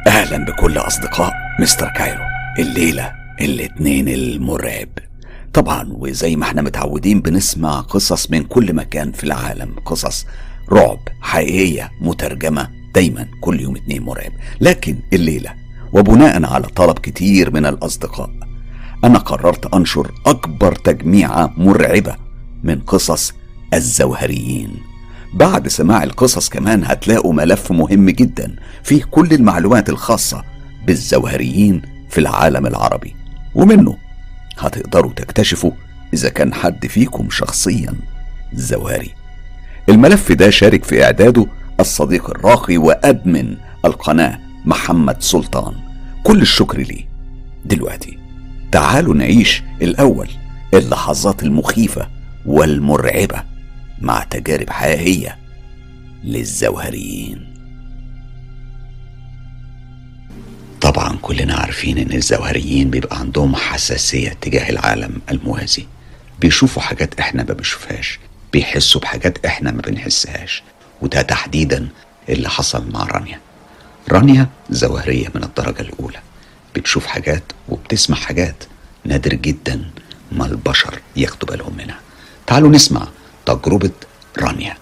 اهلا بكل اصدقاء مستر كايرو الليله الاتنين المرعب طبعا وزي ما احنا متعودين بنسمع قصص من كل مكان في العالم قصص رعب حقيقيه مترجمه دايما كل يوم اتنين مرعب لكن الليله وبناء على طلب كتير من الاصدقاء انا قررت انشر اكبر تجميعه مرعبه من قصص الزوهريين بعد سماع القصص كمان هتلاقوا ملف مهم جدا فيه كل المعلومات الخاصة بالزوهريين في العالم العربي ومنه هتقدروا تكتشفوا إذا كان حد فيكم شخصيا زوهري الملف ده شارك في إعداده الصديق الراقي وأدمن القناة محمد سلطان كل الشكر ليه دلوقتي تعالوا نعيش الأول اللحظات المخيفة والمرعبة مع تجارب حقيقية للزوهريين طبعا كلنا عارفين ان الزوهريين بيبقى عندهم حساسية تجاه العالم الموازي بيشوفوا حاجات احنا ما بنشوفهاش بيحسوا بحاجات احنا ما بنحسهاش وده تحديدا اللي حصل مع رانيا رانيا زوهرية من الدرجة الأولى بتشوف حاجات وبتسمع حاجات نادر جدا ما البشر ياخدوا بالهم منها تعالوا نسمع تجربة رانيا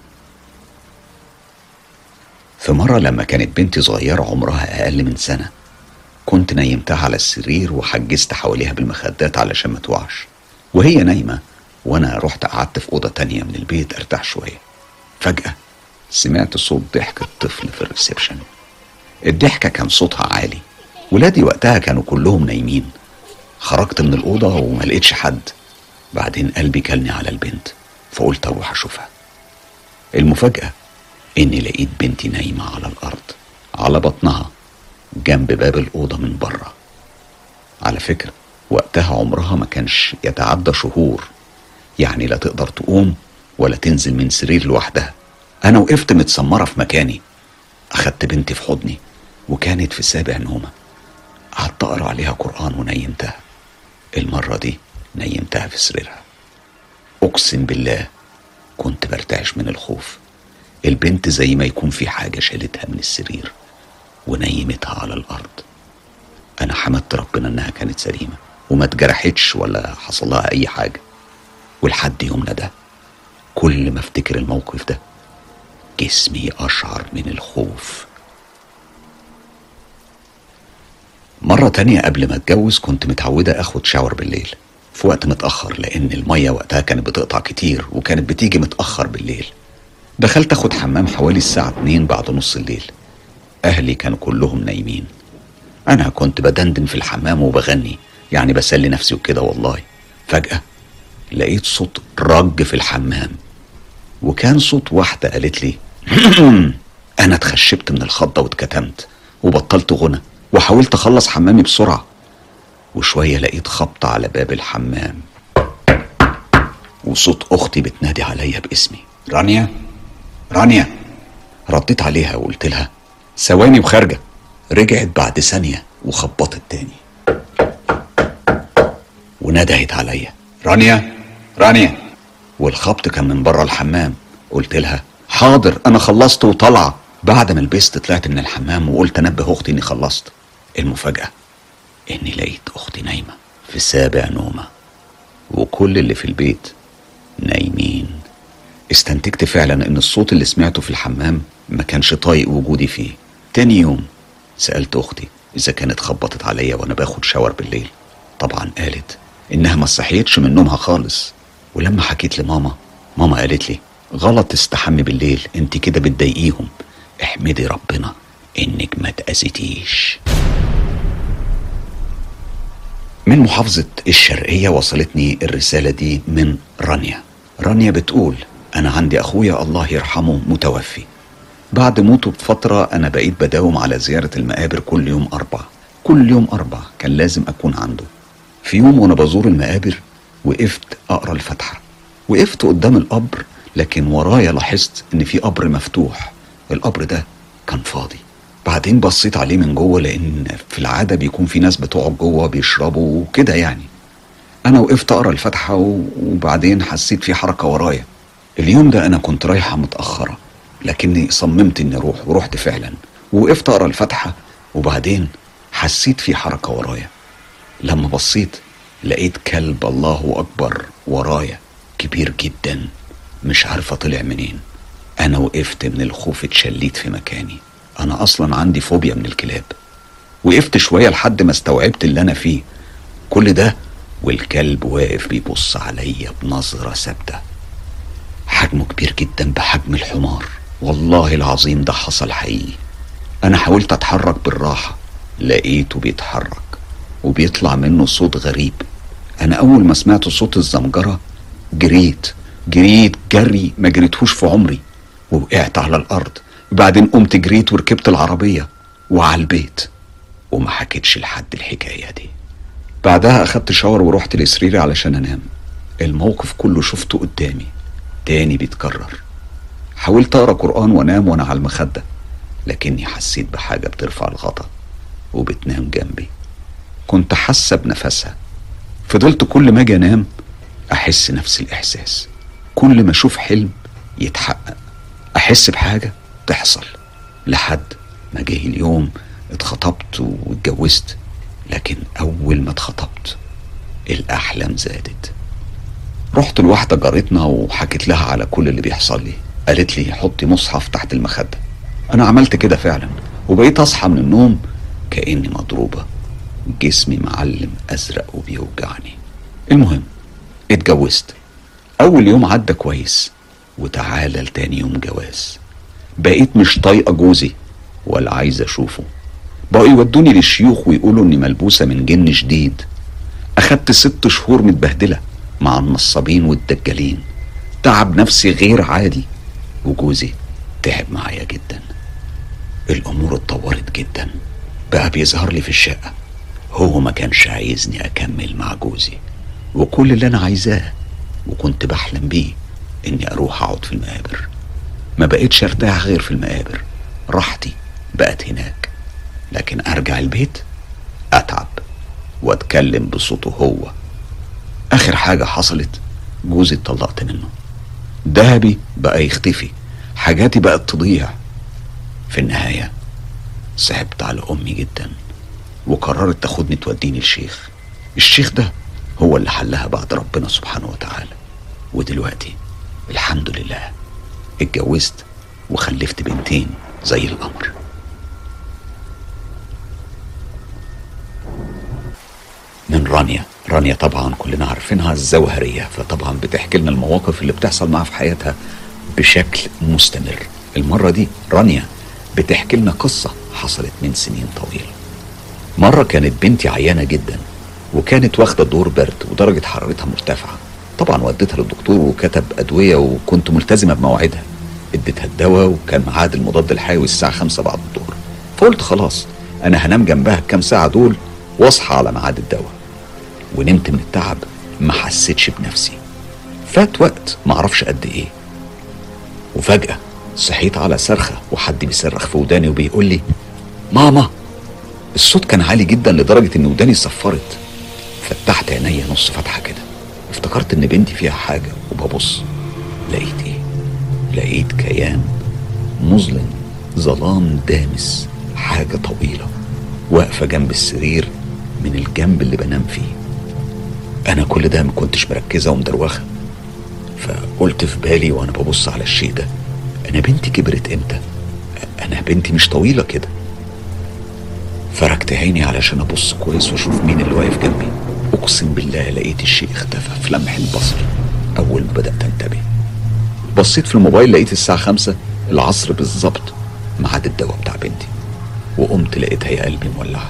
في مرة لما كانت بنتي صغيرة عمرها أقل من سنة كنت نيمتها على السرير وحجزت حواليها بالمخدات علشان ما توعش وهي نايمة وأنا رحت قعدت في أوضة تانية من البيت أرتاح شوية فجأة سمعت صوت ضحك الطفل في الريسبشن الضحكة كان صوتها عالي ولادي وقتها كانوا كلهم نايمين خرجت من الأوضة وما لقيتش حد بعدين قلبي كلني على البنت فقلت أروح أشوفها المفاجأة إني لقيت بنتي نايمة على الأرض على بطنها جنب باب الأوضة من بره على فكرة وقتها عمرها ما كانش يتعدى شهور يعني لا تقدر تقوم ولا تنزل من سرير لوحدها أنا وقفت متسمرة في مكاني أخدت بنتي في حضني وكانت في سابع نومة قعدت أقرأ عليها قرآن ونيمتها المرة دي نيمتها في سريرها أقسم بالله كنت برتعش من الخوف البنت زي ما يكون في حاجة شالتها من السرير ونيمتها على الأرض أنا حمدت ربنا إنها كانت سليمة وما اتجرحتش ولا حصل لها أي حاجة ولحد يومنا ده كل ما افتكر الموقف ده جسمي أشعر من الخوف مرة تانية قبل ما اتجوز كنت متعودة اخد شاور بالليل في وقت متأخر لأن المية وقتها كانت بتقطع كتير وكانت بتيجي متأخر بالليل دخلت اخد حمام حوالي الساعة 2 بعد نص الليل أهلي كانوا كلهم نايمين أنا كنت بدندن في الحمام وبغني يعني بسلي نفسي وكده والله فجأة لقيت صوت رج في الحمام وكان صوت واحدة قالت لي أنا اتخشبت من الخضة واتكتمت وبطلت غنى وحاولت أخلص حمامي بسرعة وشوية لقيت خبط على باب الحمام وصوت أختي بتنادي عليا باسمي رانيا رانيا رديت عليها وقلت لها ثواني وخارجة رجعت بعد ثانية وخبطت تاني وندهت عليا رانيا رانيا والخبط كان من بره الحمام قلت لها حاضر انا خلصت وطالعه بعد ما لبست طلعت من الحمام وقلت انبه اختي اني خلصت المفاجاه اني لقيت اختي نايمه في سابع نومه وكل اللي في البيت نايمين استنتجت فعلا ان الصوت اللي سمعته في الحمام ما كانش طايق وجودي فيه تاني يوم سألت أختي إذا كانت خبطت عليا وأنا باخد شاور بالليل طبعا قالت إنها ما صحيتش من نومها خالص ولما حكيت لماما ماما قالت لي غلط تستحمي بالليل انت كده بتضايقيهم احمدي ربنا انك ما تأذيتيش من محافظة الشرقية وصلتني الرسالة دي من رانيا رانيا بتقول أنا عندي أخويا الله يرحمه متوفي بعد موته بفترة أنا بقيت بداوم على زيارة المقابر كل يوم أربع كل يوم أربع كان لازم أكون عنده في يوم وأنا بزور المقابر وقفت أقرأ الفاتحة وقفت قدام القبر لكن ورايا لاحظت إن في قبر مفتوح القبر ده كان فاضي بعدين بصيت عليه من جوه لأن في العادة بيكون في ناس بتقعد جوه بيشربوا وكده يعني أنا وقفت أقرأ الفاتحة وبعدين حسيت في حركة ورايا اليوم ده أنا كنت رايحة متأخرة لكني صممت إني أروح ورحت فعلا ووقفت أقرأ الفاتحة وبعدين حسيت في حركة ورايا لما بصيت لقيت كلب الله أكبر ورايا كبير جدا مش عارفة طلع منين أنا وقفت من الخوف اتشليت في مكاني أنا أصلا عندي فوبيا من الكلاب وقفت شوية لحد ما استوعبت اللي أنا فيه كل ده والكلب واقف بيبص عليا بنظرة ثابتة حجمه كبير جدا بحجم الحمار والله العظيم ده حصل حقيقي أنا حاولت أتحرك بالراحة لقيته بيتحرك وبيطلع منه صوت غريب أنا أول ما سمعت صوت الزمجرة جريت جريت جري ما جريتهوش في عمري ووقعت على الأرض بعدين قمت جريت وركبت العربية وعلى البيت وما حكيتش لحد الحكاية دي بعدها أخدت شاور ورحت لسريري علشان أنام الموقف كله شفته قدامي تاني بيتكرر حاولت أقرأ قرآن وأنام وأنا على المخدة لكني حسيت بحاجة بترفع الغطا وبتنام جنبي كنت حاسة بنفسها فضلت كل ما أجي أنام أحس نفس الإحساس كل ما أشوف حلم يتحقق أحس بحاجة تحصل لحد ما جه اليوم اتخطبت واتجوزت لكن أول ما اتخطبت الأحلام زادت رحت لواحدة جارتنا وحكيت لها على كل اللي بيحصل لي قالت لي حطي مصحف تحت المخدة أنا عملت كده فعلا وبقيت أصحى من النوم كأني مضروبة جسمي معلم أزرق وبيوجعني المهم اتجوزت أول يوم عدى كويس وتعالى لتاني يوم جواز بقيت مش طايقة جوزي ولا عايزة أشوفه بقوا يودوني للشيوخ ويقولوا إني ملبوسة من جن شديد أخدت ست شهور متبهدلة مع النصابين والدجالين تعب نفسي غير عادي وجوزي تعب معايا جدا الأمور اتطورت جدا بقى بيظهر لي في الشقة هو ما كانش عايزني أكمل مع جوزي وكل اللي أنا عايزاه وكنت بحلم بيه إني أروح أقعد في المقابر ما بقتش أرتاح غير في المقابر راحتي بقت هناك لكن أرجع البيت أتعب وأتكلم بصوته هو آخر حاجة حصلت جوزي اتطلقت منه دهبي بقى يختفي حاجاتي بقت تضيع في النهاية صعبت على أمي جدا وقررت تاخدني توديني الشيخ الشيخ ده هو اللي حلها بعد ربنا سبحانه وتعالى ودلوقتي الحمد لله اتجوزت وخلفت بنتين زي القمر من رانيا رانيا طبعا كلنا عارفينها الزوهرية فطبعا بتحكي لنا المواقف اللي بتحصل معاها في حياتها بشكل مستمر المرة دي رانيا بتحكي لنا قصة حصلت من سنين طويلة مرة كانت بنتي عيانة جدا وكانت واخدة دور برد ودرجة حرارتها مرتفعة طبعا وديتها للدكتور وكتب أدوية وكنت ملتزمة بمواعيدها اديتها الدواء وكان ميعاد المضاد الحيوي الساعة خمسة بعد الظهر فقلت خلاص أنا هنام جنبها الكام ساعة دول واصحى على ميعاد الدواء ونمت من التعب ما حسيتش بنفسي فات وقت ما اعرفش قد ايه وفجأة صحيت على صرخة وحد بيصرخ في وداني وبيقول لي ماما الصوت كان عالي جدا لدرجة ان وداني صفرت فتحت عينيا نص فتحة كده افتكرت ان بنتي فيها حاجة وببص لقيت ايه لقيت كيان مظلم ظلام دامس حاجة طويلة واقفة جنب السرير من الجنب اللي بنام فيه انا كل ده ما كنتش مركزة ومدروخة فقلت في بالي وانا ببص على الشيء ده انا بنتي كبرت امتى انا بنتي مش طويلة كده فركت عيني علشان ابص كويس واشوف مين اللي واقف جنبي اقسم بالله لقيت الشيء اختفى في لمح البصر اول ما بدات انتبه بصيت في الموبايل لقيت الساعه خمسة العصر بالظبط ميعاد الدواء بتاع بنتي وقمت لقيتها يا قلبي مولعه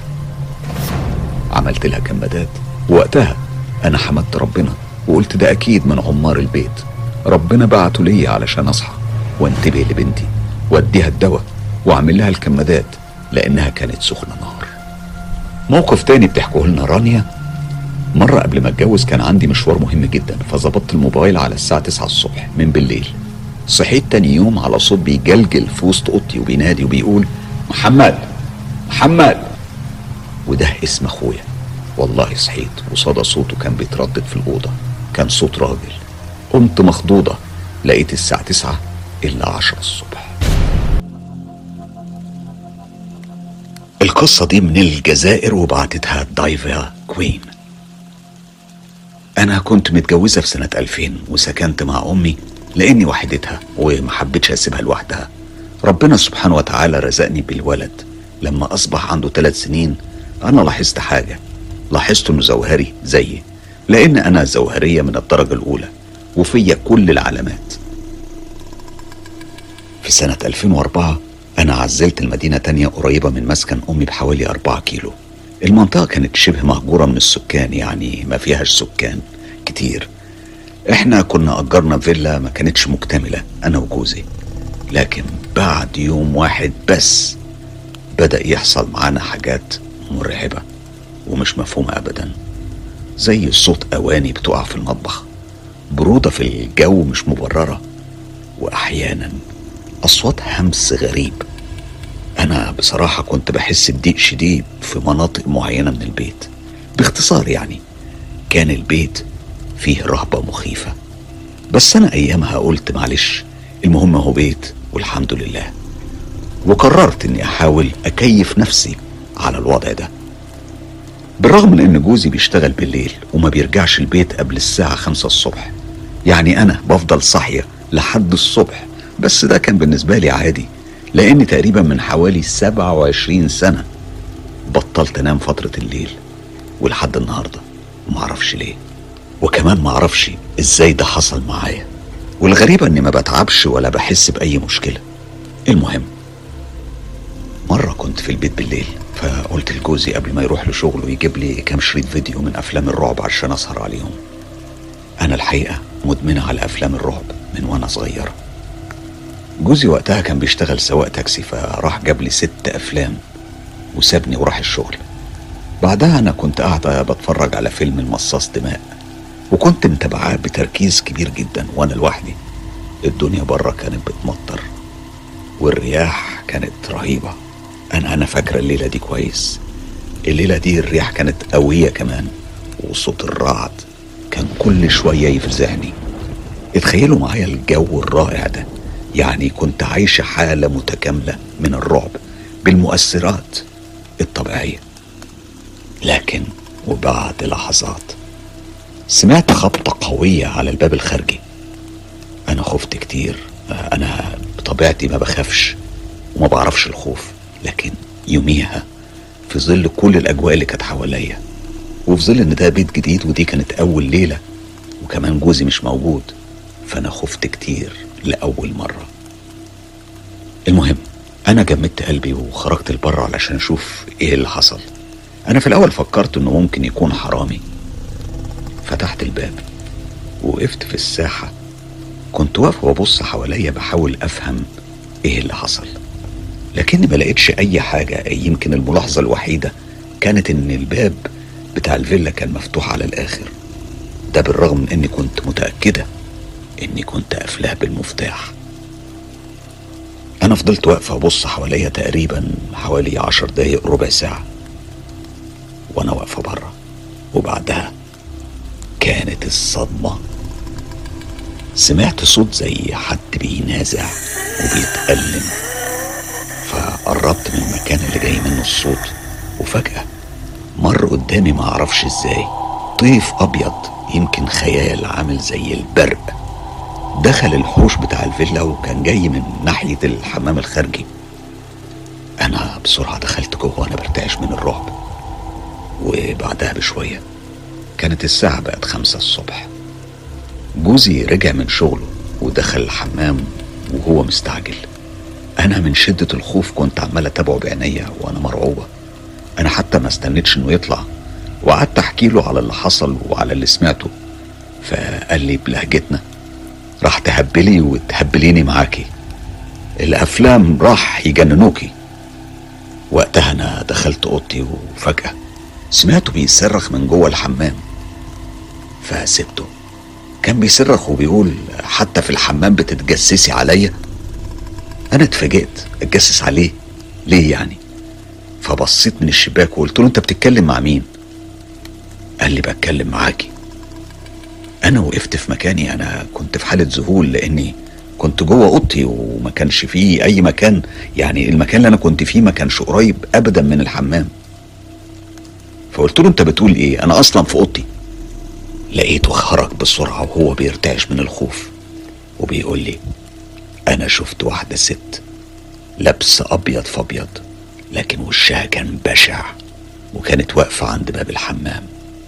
عملت لها كمادات وقتها انا حمدت ربنا وقلت ده اكيد من عمار البيت ربنا بعته ليا علشان اصحى وانتبه لبنتي واديها الدواء واعمل لها الكمادات لانها كانت سخنه نار موقف تاني بتحكوه لنا رانيا مرة قبل ما اتجوز كان عندي مشوار مهم جدا فظبطت الموبايل على الساعة 9 الصبح من بالليل صحيت تاني يوم على صوت بيجلجل في وسط اوضتي وبينادي وبيقول محمد محمد وده اسم اخويا والله صحيت وصدى صوته كان بيتردد في الأوضة كان صوت راجل قمت مخضوضة لقيت الساعة 9 إلا 10 الصبح القصة دي من الجزائر وبعتتها دايفا كوين أنا كنت متجوزة في سنة 2000 وسكنت مع أمي لأني وحدتها وما حبيتش أسيبها لوحدها ربنا سبحانه وتعالى رزقني بالولد لما أصبح عنده ثلاث سنين أنا لاحظت حاجة لاحظت إنه زوهري زيي لأن أنا زوهرية من الدرجة الأولى وفيا كل العلامات في سنة 2004 أنا عزلت المدينة تانية قريبة من مسكن أمي بحوالي أربعة كيلو المنطقة كانت شبه مهجورة من السكان يعني ما فيهاش سكان كتير احنا كنا أجرنا فيلا ما كانتش مكتملة أنا وجوزي لكن بعد يوم واحد بس بدأ يحصل معانا حاجات مرعبة ومش مفهومة أبدا زي صوت أواني بتقع في المطبخ برودة في الجو مش مبررة وأحيانا أصوات همس غريب أنا بصراحة كنت بحس بضيق شديد في مناطق معينة من البيت باختصار يعني كان البيت فيه رهبة مخيفة بس أنا أيامها قلت معلش المهم هو بيت والحمد لله وقررت إني أحاول أكيف نفسي على الوضع ده بالرغم من إن جوزي بيشتغل بالليل وما بيرجعش البيت قبل الساعة خمسة الصبح يعني أنا بفضل صاحية لحد الصبح بس ده كان بالنسبة لي عادي لأني تقريبا من حوالي 27 سنة بطلت أنام فترة الليل ولحد النهاردة ومعرفش ليه وكمان معرفش ازاي ده حصل معايا والغريبة اني ما بتعبش ولا بحس بأي مشكلة المهم مرة كنت في البيت بالليل فقلت لجوزي قبل ما يروح لشغله يجيب لي كام شريط فيديو من أفلام الرعب عشان أسهر عليهم أنا الحقيقة مدمنة على أفلام الرعب من وأنا صغيرة جوزي وقتها كان بيشتغل سواق تاكسي فراح جاب لي ست أفلام وسابني وراح الشغل بعدها أنا كنت قاعدة بتفرج على فيلم المصاص دماء وكنت متابعاه بتركيز كبير جدا وأنا لوحدي الدنيا بره كانت بتمطر والرياح كانت رهيبة أنا أنا فاكرة الليلة دي كويس الليلة دي الرياح كانت قوية كمان وصوت الرعد كان كل شوية يفزعني اتخيلوا معايا الجو الرائع ده يعني كنت عايشة حالة متكاملة من الرعب بالمؤثرات الطبيعية لكن وبعد لحظات سمعت خبطة قوية على الباب الخارجي أنا خفت كتير أنا بطبيعتي ما بخافش وما بعرفش الخوف لكن يوميها في ظل كل الأجواء اللي كانت حواليا وفي ظل إن ده بيت جديد ودي كانت أول ليلة وكمان جوزي مش موجود فأنا خفت كتير لأول مرة المهم أنا جمدت قلبي وخرجت لبره علشان أشوف إيه اللي حصل أنا في الأول فكرت إنه ممكن يكون حرامي فتحت الباب وقفت في الساحة كنت واقف وببص حواليا بحاول أفهم إيه اللي حصل لكني ما لقيتش أي حاجة يمكن الملاحظة الوحيدة كانت إن الباب بتاع الفيلا كان مفتوح على الآخر ده بالرغم من إني كنت متأكدة إني كنت قافلاه بالمفتاح أنا فضلت واقفة أبص حواليا تقريبا حوالي عشر دقايق ربع ساعة وأنا واقفة بره وبعدها كانت الصدمة سمعت صوت زي حد بينازع وبيتألم فقربت من المكان اللي جاي منه الصوت وفجأة مر قدامي ما اعرفش ازاي طيف ابيض يمكن خيال عامل زي البرق دخل الحوش بتاع الفيلا وكان جاي من ناحية الحمام الخارجي أنا بسرعة دخلت جوه وأنا برتعش من الرعب وبعدها بشوية كانت الساعة بقت خمسة الصبح جوزي رجع من شغله ودخل الحمام وهو مستعجل أنا من شدة الخوف كنت عمال أتابعه بعينيا وأنا مرعوبة أنا حتى ما استنيتش إنه يطلع وقعدت أحكي له على اللي حصل وعلى اللي سمعته فقال لي بلهجتنا راح تهبلي وتهبليني معاكي الأفلام راح يجننوكي وقتها أنا دخلت أوضتي وفجأة سمعته بيصرخ من جوه الحمام فسبته كان بيصرخ وبيقول حتى في الحمام بتتجسسي عليا انا اتفاجئت اتجسس عليه ليه يعني فبصيت من الشباك وقلت له انت بتتكلم مع مين قال لي بتكلم معاكي انا وقفت في مكاني انا كنت في حالة ذهول لاني كنت جوه اوضتي وما كانش فيه اي مكان يعني المكان اللي انا كنت فيه ما كانش قريب ابدا من الحمام فقلت له انت بتقول ايه انا اصلا في اوضتي لقيته خرج بسرعه وهو بيرتعش من الخوف وبيقول لي انا شفت واحده ست لابسه ابيض فابيض لكن وشها كان بشع وكانت واقفه عند باب الحمام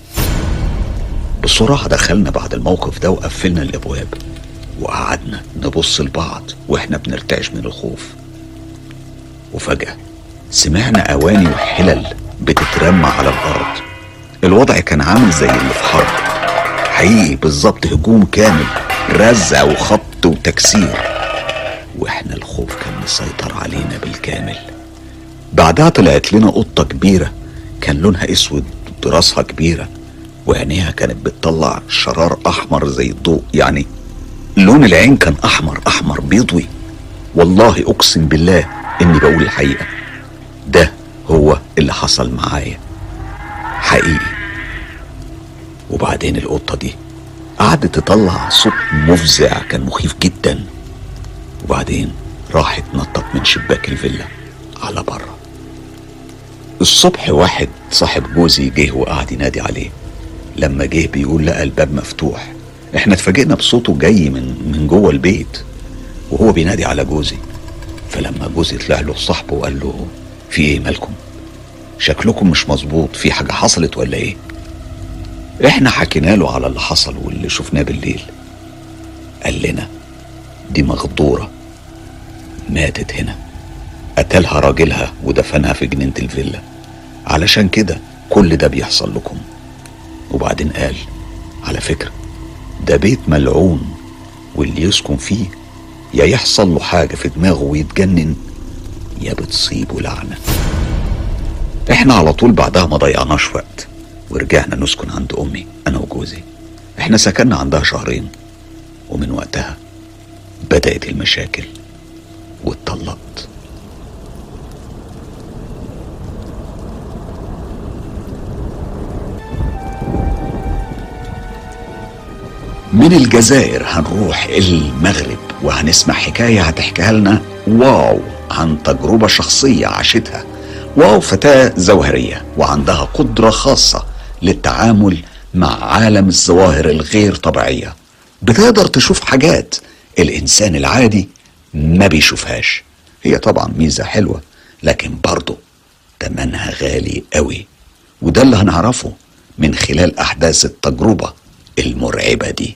بسرعه دخلنا بعد الموقف ده وقفلنا الابواب وقعدنا نبص لبعض واحنا بنرتعش من الخوف وفجاه سمعنا اواني وحلل بتترمى على الارض الوضع كان عامل زي اللي في حرب حقيقي بالظبط هجوم كامل رزع وخبط وتكسير واحنا الخوف كان مسيطر علينا بالكامل بعدها طلعت لنا قطة كبيرة كان لونها اسود وراسها كبيرة وعينيها كانت بتطلع شرار احمر زي الضوء يعني لون العين كان احمر احمر بيضوي والله اقسم بالله اني بقول الحقيقة ده هو اللي حصل معايا حقيقي وبعدين القطة دي قعدت تطلع صوت مفزع كان مخيف جدا وبعدين راحت نطت من شباك الفيلا على بره الصبح واحد صاحب جوزي جه وقعد ينادي عليه لما جه بيقول لقى الباب مفتوح احنا اتفاجئنا بصوته جاي من من جوه البيت وهو بينادي على جوزي فلما جوزي طلع له صاحبه وقال له في ايه مالكم شكلكم مش مظبوط في حاجه حصلت ولا ايه احنا حكينا له على اللي حصل واللي شفناه بالليل قال لنا دي مغدورة ماتت هنا قتلها راجلها ودفنها في جنينة الفيلا علشان كده كل ده بيحصل لكم وبعدين قال على فكرة ده بيت ملعون واللي يسكن فيه يا يحصل له حاجة في دماغه ويتجنن يا بتصيبه لعنة احنا على طول بعدها ما ضيعناش وقت ورجعنا نسكن عند امي انا وجوزي احنا سكننا عندها شهرين ومن وقتها بدأت المشاكل واتطلقت من الجزائر هنروح المغرب وهنسمع حكاية هتحكيها لنا واو عن تجربة شخصية عاشتها واو فتاة زوهرية وعندها قدرة خاصة للتعامل مع عالم الظواهر الغير طبيعية بتقدر تشوف حاجات الإنسان العادي ما بيشوفهاش هي طبعا ميزة حلوة لكن برضه تمنها غالي قوي وده اللي هنعرفه من خلال أحداث التجربة المرعبة دي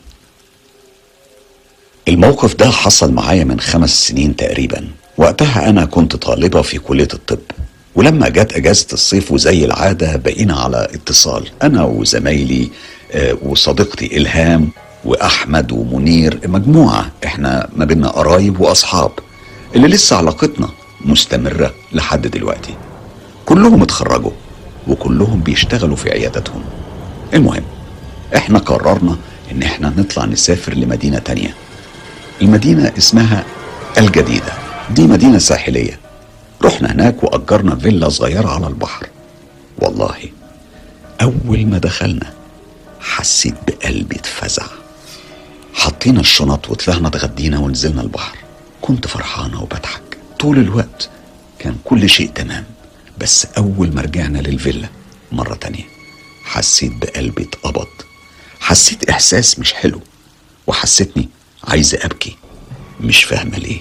الموقف ده حصل معايا من خمس سنين تقريبا وقتها أنا كنت طالبة في كلية الطب ولما جت اجازه الصيف وزي العاده بقينا على اتصال انا وزمايلي آه، وصديقتي الهام واحمد ومنير مجموعه احنا ما بينا قرايب واصحاب اللي لسه علاقتنا مستمره لحد دلوقتي كلهم اتخرجوا وكلهم بيشتغلوا في عياداتهم المهم احنا قررنا ان احنا نطلع نسافر لمدينه تانيه المدينه اسمها الجديده دي مدينه ساحليه رحنا هناك وأجرنا فيلا صغيرة على البحر والله أول ما دخلنا حسيت بقلبي اتفزع حطينا الشنط وطلعنا اتغدينا ونزلنا البحر كنت فرحانة وبضحك طول الوقت كان كل شيء تمام بس أول ما رجعنا للفيلا مرة تانية حسيت بقلبي اتقبض حسيت إحساس مش حلو وحسيتني عايزة أبكي مش فاهمة ليه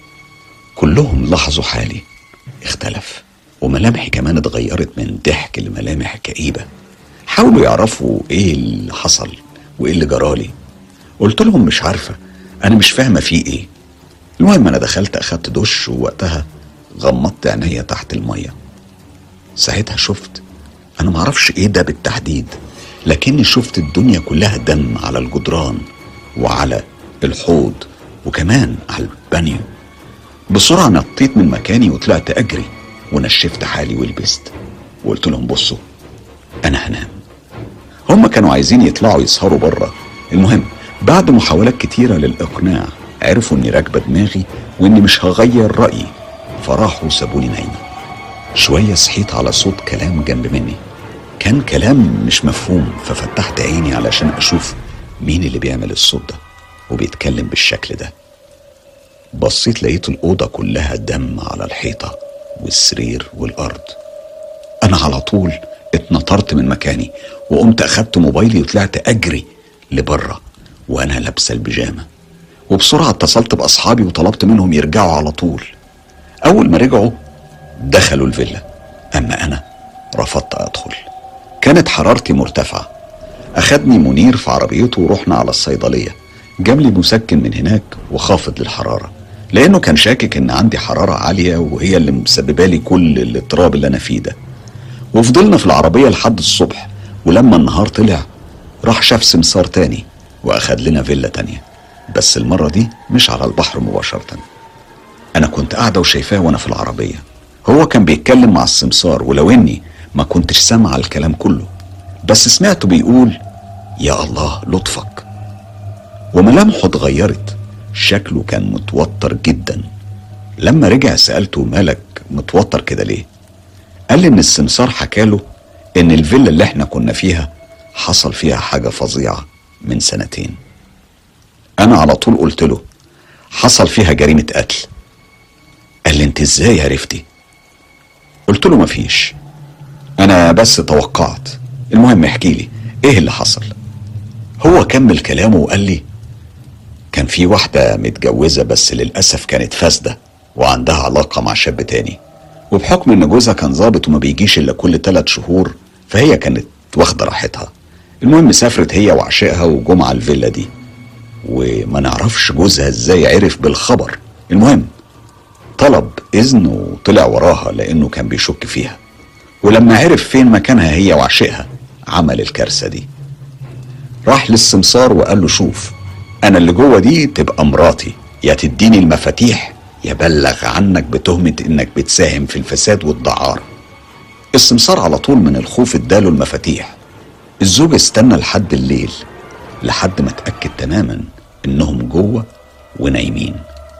كلهم لاحظوا حالي اختلف وملامحي كمان اتغيرت من ضحك لملامح كئيبة حاولوا يعرفوا ايه اللي حصل وايه اللي جرالي قلت لهم مش عارفة انا مش فاهمة في ايه المهم انا دخلت اخدت دش ووقتها غمضت عينيا تحت المية ساعتها شفت انا معرفش ايه ده بالتحديد لكني شفت الدنيا كلها دم على الجدران وعلى الحوض وكمان على البانيو بسرعة نطيت من مكاني وطلعت أجري ونشفت حالي ولبست وقلت لهم بصوا أنا هنام هم كانوا عايزين يطلعوا يسهروا بره المهم بعد محاولات كتيرة للإقناع عرفوا إني راكبة دماغي وإني مش هغير رأيي فراحوا سابوني نايمة شوية صحيت على صوت كلام جنب مني كان كلام مش مفهوم ففتحت عيني علشان أشوف مين اللي بيعمل الصوت ده وبيتكلم بالشكل ده بصيت لقيت الأوضة كلها دم على الحيطة والسرير والأرض أنا على طول اتنطرت من مكاني وقمت أخدت موبايلي وطلعت أجري لبره وأنا لابسة البيجامة وبسرعة اتصلت بأصحابي وطلبت منهم يرجعوا على طول أول ما رجعوا دخلوا الفيلا أما أنا رفضت أدخل كانت حرارتي مرتفعة أخدني منير في عربيته ورحنا على الصيدلية جاب لي مسكن من هناك وخافض للحرارة لأنه كان شاكك إن عندي حرارة عالية وهي اللي مسببة لي كل الاضطراب اللي أنا فيه ده وفضلنا في العربية لحد الصبح ولما النهار طلع راح شاف سمسار تاني وأخد لنا فيلا تانية بس المرة دي مش على البحر مباشرة أنا كنت قاعدة وشايفاه وأنا في العربية هو كان بيتكلم مع السمسار ولو إني ما كنتش سامع الكلام كله بس سمعته بيقول يا الله لطفك وملامحه اتغيرت شكله كان متوتر جدا لما رجع سألته مالك متوتر كده ليه قال لي ان السمسار حكاله ان الفيلا اللي احنا كنا فيها حصل فيها حاجة فظيعة من سنتين انا على طول قلت له حصل فيها جريمة قتل قال لي انت ازاي عرفتي قلت له مفيش انا بس توقعت المهم احكي لي ايه اللي حصل هو كمل كلامه وقال لي كان في واحدة متجوزة بس للأسف كانت فاسدة وعندها علاقة مع شاب تاني وبحكم إن جوزها كان ظابط وما بيجيش إلا كل ثلاث شهور فهي كانت واخدة راحتها المهم سافرت هي وعشقها وجم على الفيلا دي وما نعرفش جوزها ازاي عرف بالخبر المهم طلب إذن وطلع وراها لأنه كان بيشك فيها ولما عرف فين مكانها هي وعشقها عمل الكارثة دي راح للسمسار وقال له شوف انا اللي جوه دي تبقى مراتي يا تديني المفاتيح يا بلغ عنك بتهمة انك بتساهم في الفساد والدعارة السمسار على طول من الخوف اداله المفاتيح الزوج استنى لحد الليل لحد ما اتأكد تماما انهم جوه ونايمين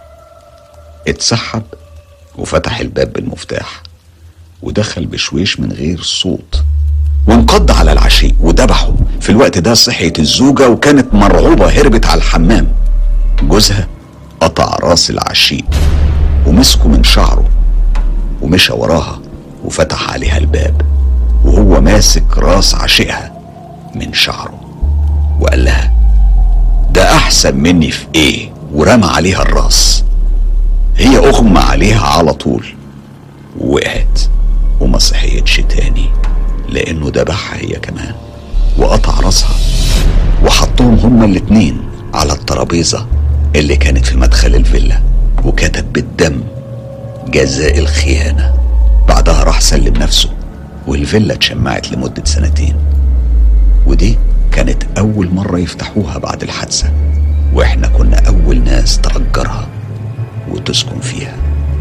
اتسحب وفتح الباب بالمفتاح ودخل بشويش من غير صوت وانقض على العشي وذبحه في الوقت ده صحيت الزوجة وكانت مرعوبة هربت على الحمام جوزها قطع راس العشي ومسكه من شعره ومشى وراها وفتح عليها الباب وهو ماسك راس عشقها من شعره وقال لها ده احسن مني في ايه ورمى عليها الراس هي اغمى عليها على طول ووقعت وما صحيتش تاني لانه ذبحها هي كمان وقطع راسها وحطهم هما الاتنين على الترابيزه اللي كانت في مدخل الفيلا وكتب بالدم جزاء الخيانه بعدها راح سلم نفسه والفيلا اتشمعت لمده سنتين ودي كانت اول مره يفتحوها بعد الحادثه واحنا كنا اول ناس تأجرها وتسكن فيها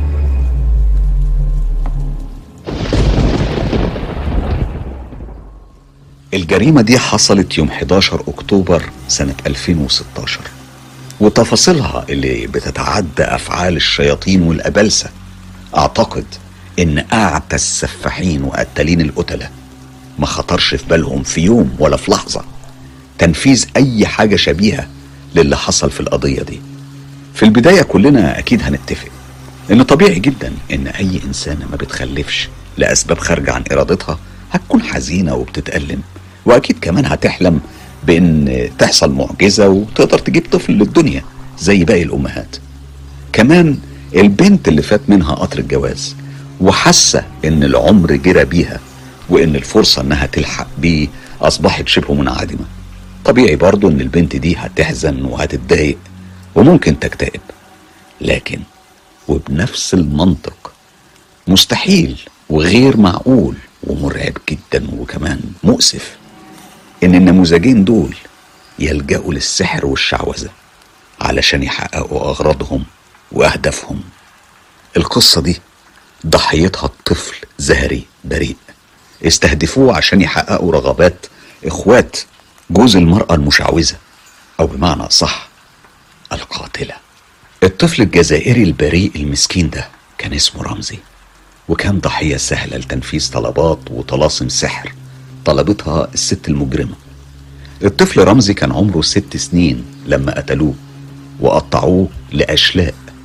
الجريمة دي حصلت يوم 11 أكتوبر سنة 2016 وتفاصيلها اللي بتتعدى أفعال الشياطين والأبلسة أعتقد إن أعتى السفاحين وقتالين القتلة ما خطرش في بالهم في يوم ولا في لحظة تنفيذ أي حاجة شبيهة للي حصل في القضية دي في البداية كلنا أكيد هنتفق إن طبيعي جدا إن أي إنسانة ما بتخلفش لأسباب خارجة عن إرادتها هتكون حزينة وبتتألم وأكيد كمان هتحلم بإن تحصل معجزة وتقدر تجيب طفل للدنيا زي باقي الأمهات كمان البنت اللي فات منها قطر الجواز وحاسة إن العمر جرى بيها وإن الفرصة إنها تلحق بيه أصبحت شبه منعدمة طبيعي برضو إن البنت دي هتحزن وهتتضايق وممكن تكتئب لكن وبنفس المنطق مستحيل وغير معقول ومرعب جدا وكمان مؤسف ان النموذجين دول يلجأوا للسحر والشعوذة علشان يحققوا أغراضهم وأهدافهم القصة دي ضحيتها الطفل زهري بريء استهدفوه عشان يحققوا رغبات إخوات جوز المرأة المشعوذة أو بمعنى صح القاتلة الطفل الجزائري البريء المسكين ده كان اسمه رمزي وكان ضحية سهلة لتنفيذ طلبات وطلاسم سحر طلبتها الست المجرمة الطفل رمزي كان عمره ست سنين لما قتلوه وقطعوه لأشلاء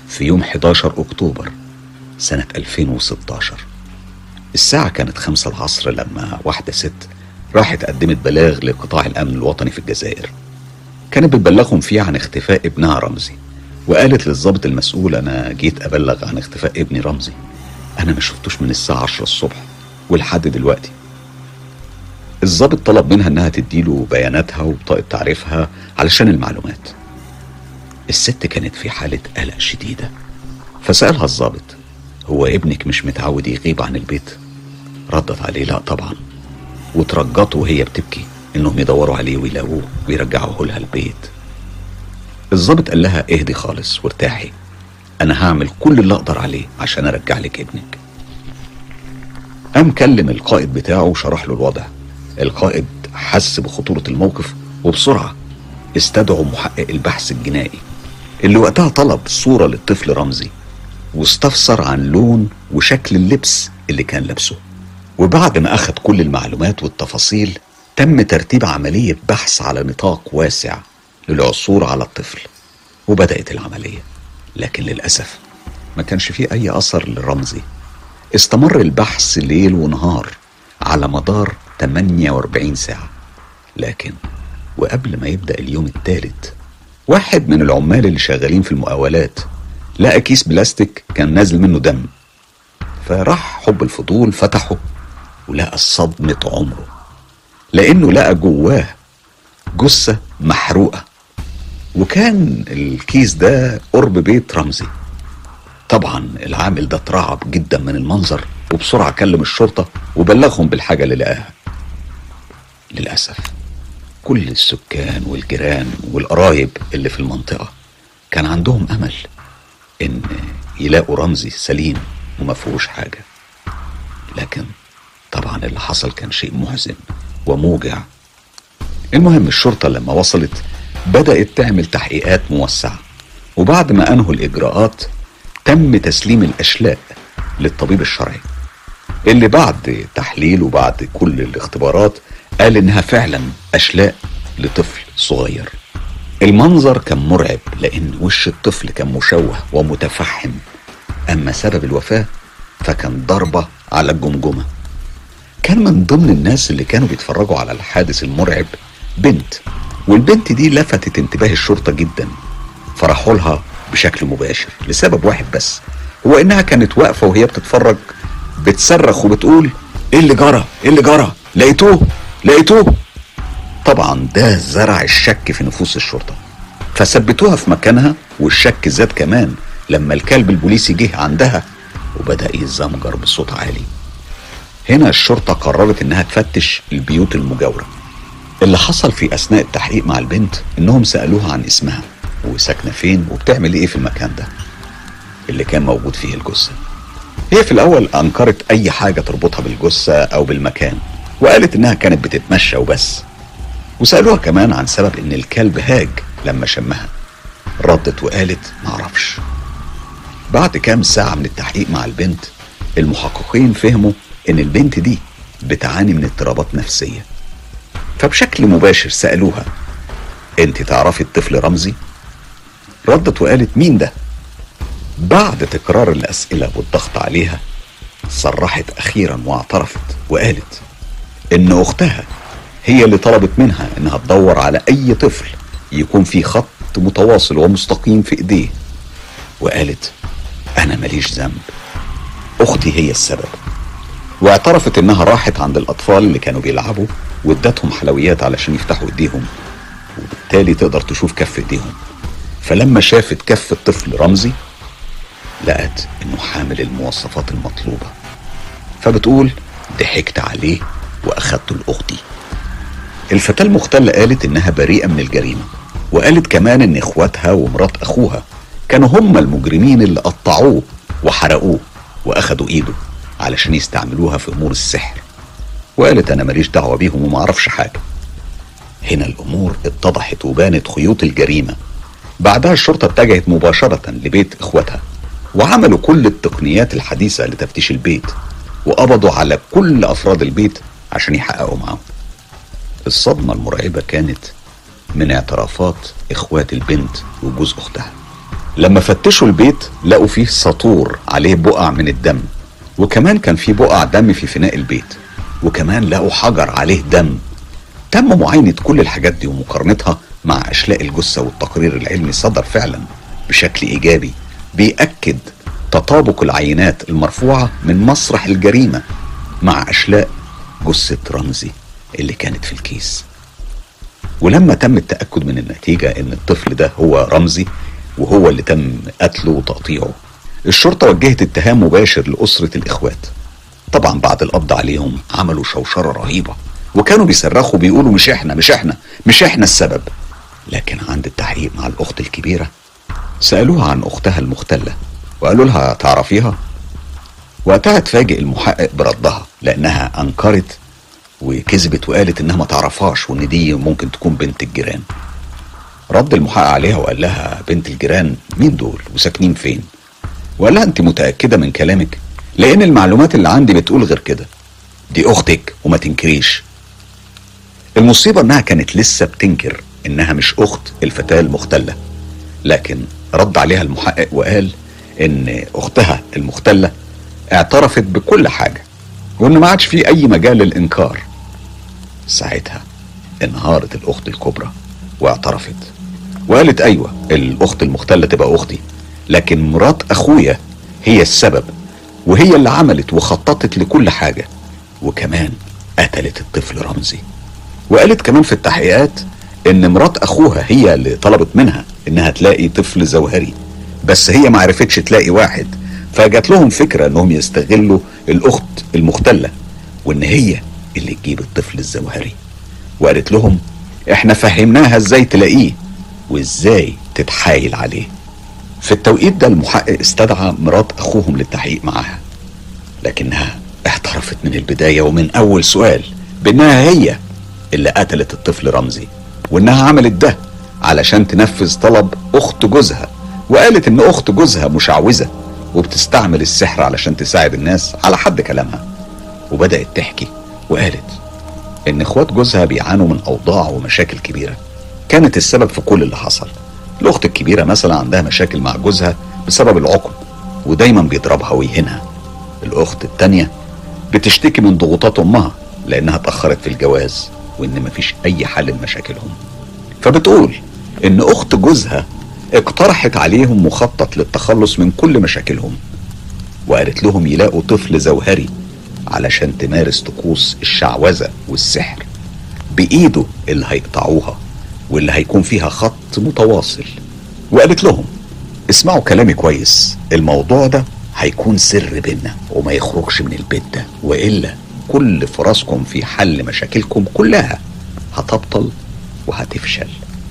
في يوم 11 أكتوبر سنة 2016 الساعة كانت خمسة العصر لما واحدة ست راحت قدمت بلاغ لقطاع الأمن الوطني في الجزائر كانت بتبلغهم فيه عن اختفاء ابنها رمزي وقالت للضابط المسؤول أنا جيت أبلغ عن اختفاء ابني رمزي أنا ما شفتوش من الساعة عشرة الصبح ولحد دلوقتي الضابط طلب منها إنها تديله بياناتها وبطاقة تعريفها علشان المعلومات الست كانت في حالة قلق شديدة فسألها الضابط هو ابنك مش متعود يغيب عن البيت ردت عليه لا طبعا وترجته وهي بتبكي انهم يدوروا عليه ويلاقوه ويرجعوه لها البيت الضابط قال لها اهدي خالص وارتاحي انا هعمل كل اللي اقدر عليه عشان ارجع لك ابنك قام كلم القائد بتاعه وشرح له الوضع القائد حس بخطورة الموقف وبسرعة استدعوا محقق البحث الجنائي اللي وقتها طلب صورة للطفل رمزي واستفسر عن لون وشكل اللبس اللي كان لابسه وبعد ما أخذ كل المعلومات والتفاصيل تم ترتيب عملية بحث على نطاق واسع للعثور على الطفل وبدأت العملية لكن للأسف ما كانش فيه أي أثر للرمزي استمر البحث ليل ونهار على مدار 48 ساعة لكن وقبل ما يبدأ اليوم الثالث واحد من العمال اللي شغالين في المقاولات لقى كيس بلاستيك كان نازل منه دم فراح حب الفضول فتحه ولقى صدمة عمره لأنه لقى جواه جثة محروقة وكان الكيس ده قرب بيت رمزي طبعا العامل ده اترعب جدا من المنظر وبسرعة كلم الشرطة وبلغهم بالحاجة اللي لقاها للأسف كل السكان والجيران والقرايب اللي في المنطقة كان عندهم أمل إن يلاقوا رمزي سليم وما فيهوش حاجة لكن طبعا اللي حصل كان شيء محزن وموجع المهم الشرطة لما وصلت بدأت تعمل تحقيقات موسعة وبعد ما أنهوا الإجراءات تم تسليم الأشلاء للطبيب الشرعي اللي بعد تحليل وبعد كل الاختبارات قال إنها فعلا أشلاء لطفل صغير المنظر كان مرعب لأن وش الطفل كان مشوه ومتفحم أما سبب الوفاة فكان ضربة على الجمجمة كان من ضمن الناس اللي كانوا بيتفرجوا على الحادث المرعب بنت والبنت دي لفتت انتباه الشرطة جدا فراحوا لها بشكل مباشر لسبب واحد بس هو انها كانت واقفة وهي بتتفرج بتصرخ وبتقول ايه اللي جرى ايه اللي جرى لقيتوه لقيتوه طبعا ده زرع الشك في نفوس الشرطة فثبتوها في مكانها والشك زاد كمان لما الكلب البوليسي جه عندها وبدأ يزمجر بصوت عالي هنا الشرطة قررت انها تفتش البيوت المجاورة اللي حصل في اثناء التحقيق مع البنت انهم سألوها عن اسمها وساكنة فين وبتعمل ايه في المكان ده اللي كان موجود فيه الجثة هي في الاول انكرت اي حاجة تربطها بالجثة او بالمكان وقالت انها كانت بتتمشى وبس وسألوها كمان عن سبب ان الكلب هاج لما شمها ردت وقالت معرفش بعد كام ساعة من التحقيق مع البنت المحققين فهموا ان البنت دي بتعاني من اضطرابات نفسية فبشكل مباشر سألوها انت تعرفي الطفل رمزي ردت وقالت مين ده بعد تكرار الأسئلة والضغط عليها صرحت أخيرا واعترفت وقالت إن أختها هي اللي طلبت منها إنها تدور على أي طفل يكون في خط متواصل ومستقيم في إيديه وقالت أنا ماليش ذنب أختي هي السبب واعترفت إنها راحت عند الأطفال اللي كانوا بيلعبوا وادتهم حلويات علشان يفتحوا إيديهم وبالتالي تقدر تشوف كف إيديهم فلما شافت كف الطفل رمزي لقت إنه حامل المواصفات المطلوبة فبتقول ضحكت عليه وأخدته لأختي الفتاة المختلة قالت إنها بريئة من الجريمة وقالت كمان إن إخواتها ومرات أخوها كانوا هم المجرمين اللي قطعوه وحرقوه وأخدوا إيده علشان يستعملوها في أمور السحر وقالت أنا ماليش دعوة بيهم وما أعرفش حاجة هنا الأمور اتضحت وبانت خيوط الجريمة بعدها الشرطة اتجهت مباشرة لبيت إخواتها وعملوا كل التقنيات الحديثة لتفتيش البيت وقبضوا على كل أفراد البيت عشان يحققوا معاهم الصدمة المرعبة كانت من اعترافات إخوات البنت وجوز أختها لما فتشوا البيت لقوا فيه سطور عليه بقع من الدم وكمان كان فيه بقع دم في فناء البيت وكمان لقوا حجر عليه دم تم معاينة كل الحاجات دي ومقارنتها مع أشلاء الجثة والتقرير العلمي صدر فعلا بشكل إيجابي بيأكد تطابق العينات المرفوعة من مسرح الجريمة مع أشلاء جثة رمزي اللي كانت في الكيس ولما تم التأكد من النتيجة إن الطفل ده هو رمزي وهو اللي تم قتله وتقطيعه الشرطة وجهت اتهام مباشر لأسرة الإخوات طبعا بعد القبض عليهم عملوا شوشرة رهيبة وكانوا بيصرخوا بيقولوا مش احنا مش احنا مش احنا السبب لكن عند التحقيق مع الأخت الكبيرة سألوها عن أختها المختلة وقالوا لها تعرفيها وقتها اتفاجئ المحقق بردها لأنها أنكرت وكذبت وقالت إنها ما تعرفهاش وإن دي ممكن تكون بنت الجيران رد المحقق عليها وقال لها بنت الجيران مين دول وساكنين فين وقال لها انت متأكدة من كلامك لأن المعلومات اللي عندي بتقول غير كده دي أختك وما تنكريش المصيبة إنها كانت لسه بتنكر إنها مش أخت الفتاة المختلة لكن رد عليها المحقق وقال إن أختها المختلة اعترفت بكل حاجة وإن ما عادش في أي مجال للإنكار ساعتها انهارت الأخت الكبرى واعترفت وقالت أيوة الأخت المختلة تبقى أختي لكن مرات أخويا هي السبب وهي اللي عملت وخططت لكل حاجة وكمان قتلت الطفل رمزي وقالت كمان في التحقيقات ان مرات اخوها هي اللي طلبت منها انها تلاقي طفل زوهري بس هي ما عرفتش تلاقي واحد فجات لهم فكرة انهم يستغلوا الاخت المختلة وان هي اللي تجيب الطفل الزوهري وقالت لهم احنا فهمناها ازاي تلاقيه وازاي تتحايل عليه في التوقيت ده المحقق استدعى مرات اخوهم للتحقيق معاها لكنها اعترفت من البداية ومن اول سؤال بانها هي اللي قتلت الطفل رمزي وانها عملت ده علشان تنفذ طلب اخت جوزها وقالت ان اخت جوزها مشعوذة وبتستعمل السحر علشان تساعد الناس على حد كلامها وبدأت تحكي وقالت ان اخوات جوزها بيعانوا من اوضاع ومشاكل كبيرة كانت السبب في كل اللي حصل الاخت الكبيرة مثلا عندها مشاكل مع جوزها بسبب العقم ودايما بيضربها ويهينها الاخت التانية بتشتكي من ضغوطات امها لانها اتأخرت في الجواز وان مفيش اي حل لمشاكلهم فبتقول ان اخت جوزها اقترحت عليهم مخطط للتخلص من كل مشاكلهم وقالت لهم يلاقوا طفل زوهري علشان تمارس طقوس الشعوذة والسحر بإيده اللي هيقطعوها واللي هيكون فيها خط متواصل وقالت لهم اسمعوا كلامي كويس الموضوع ده هيكون سر بينا وما يخرجش من البيت ده وإلا كل فرصكم في حل مشاكلكم كلها هتبطل وهتفشل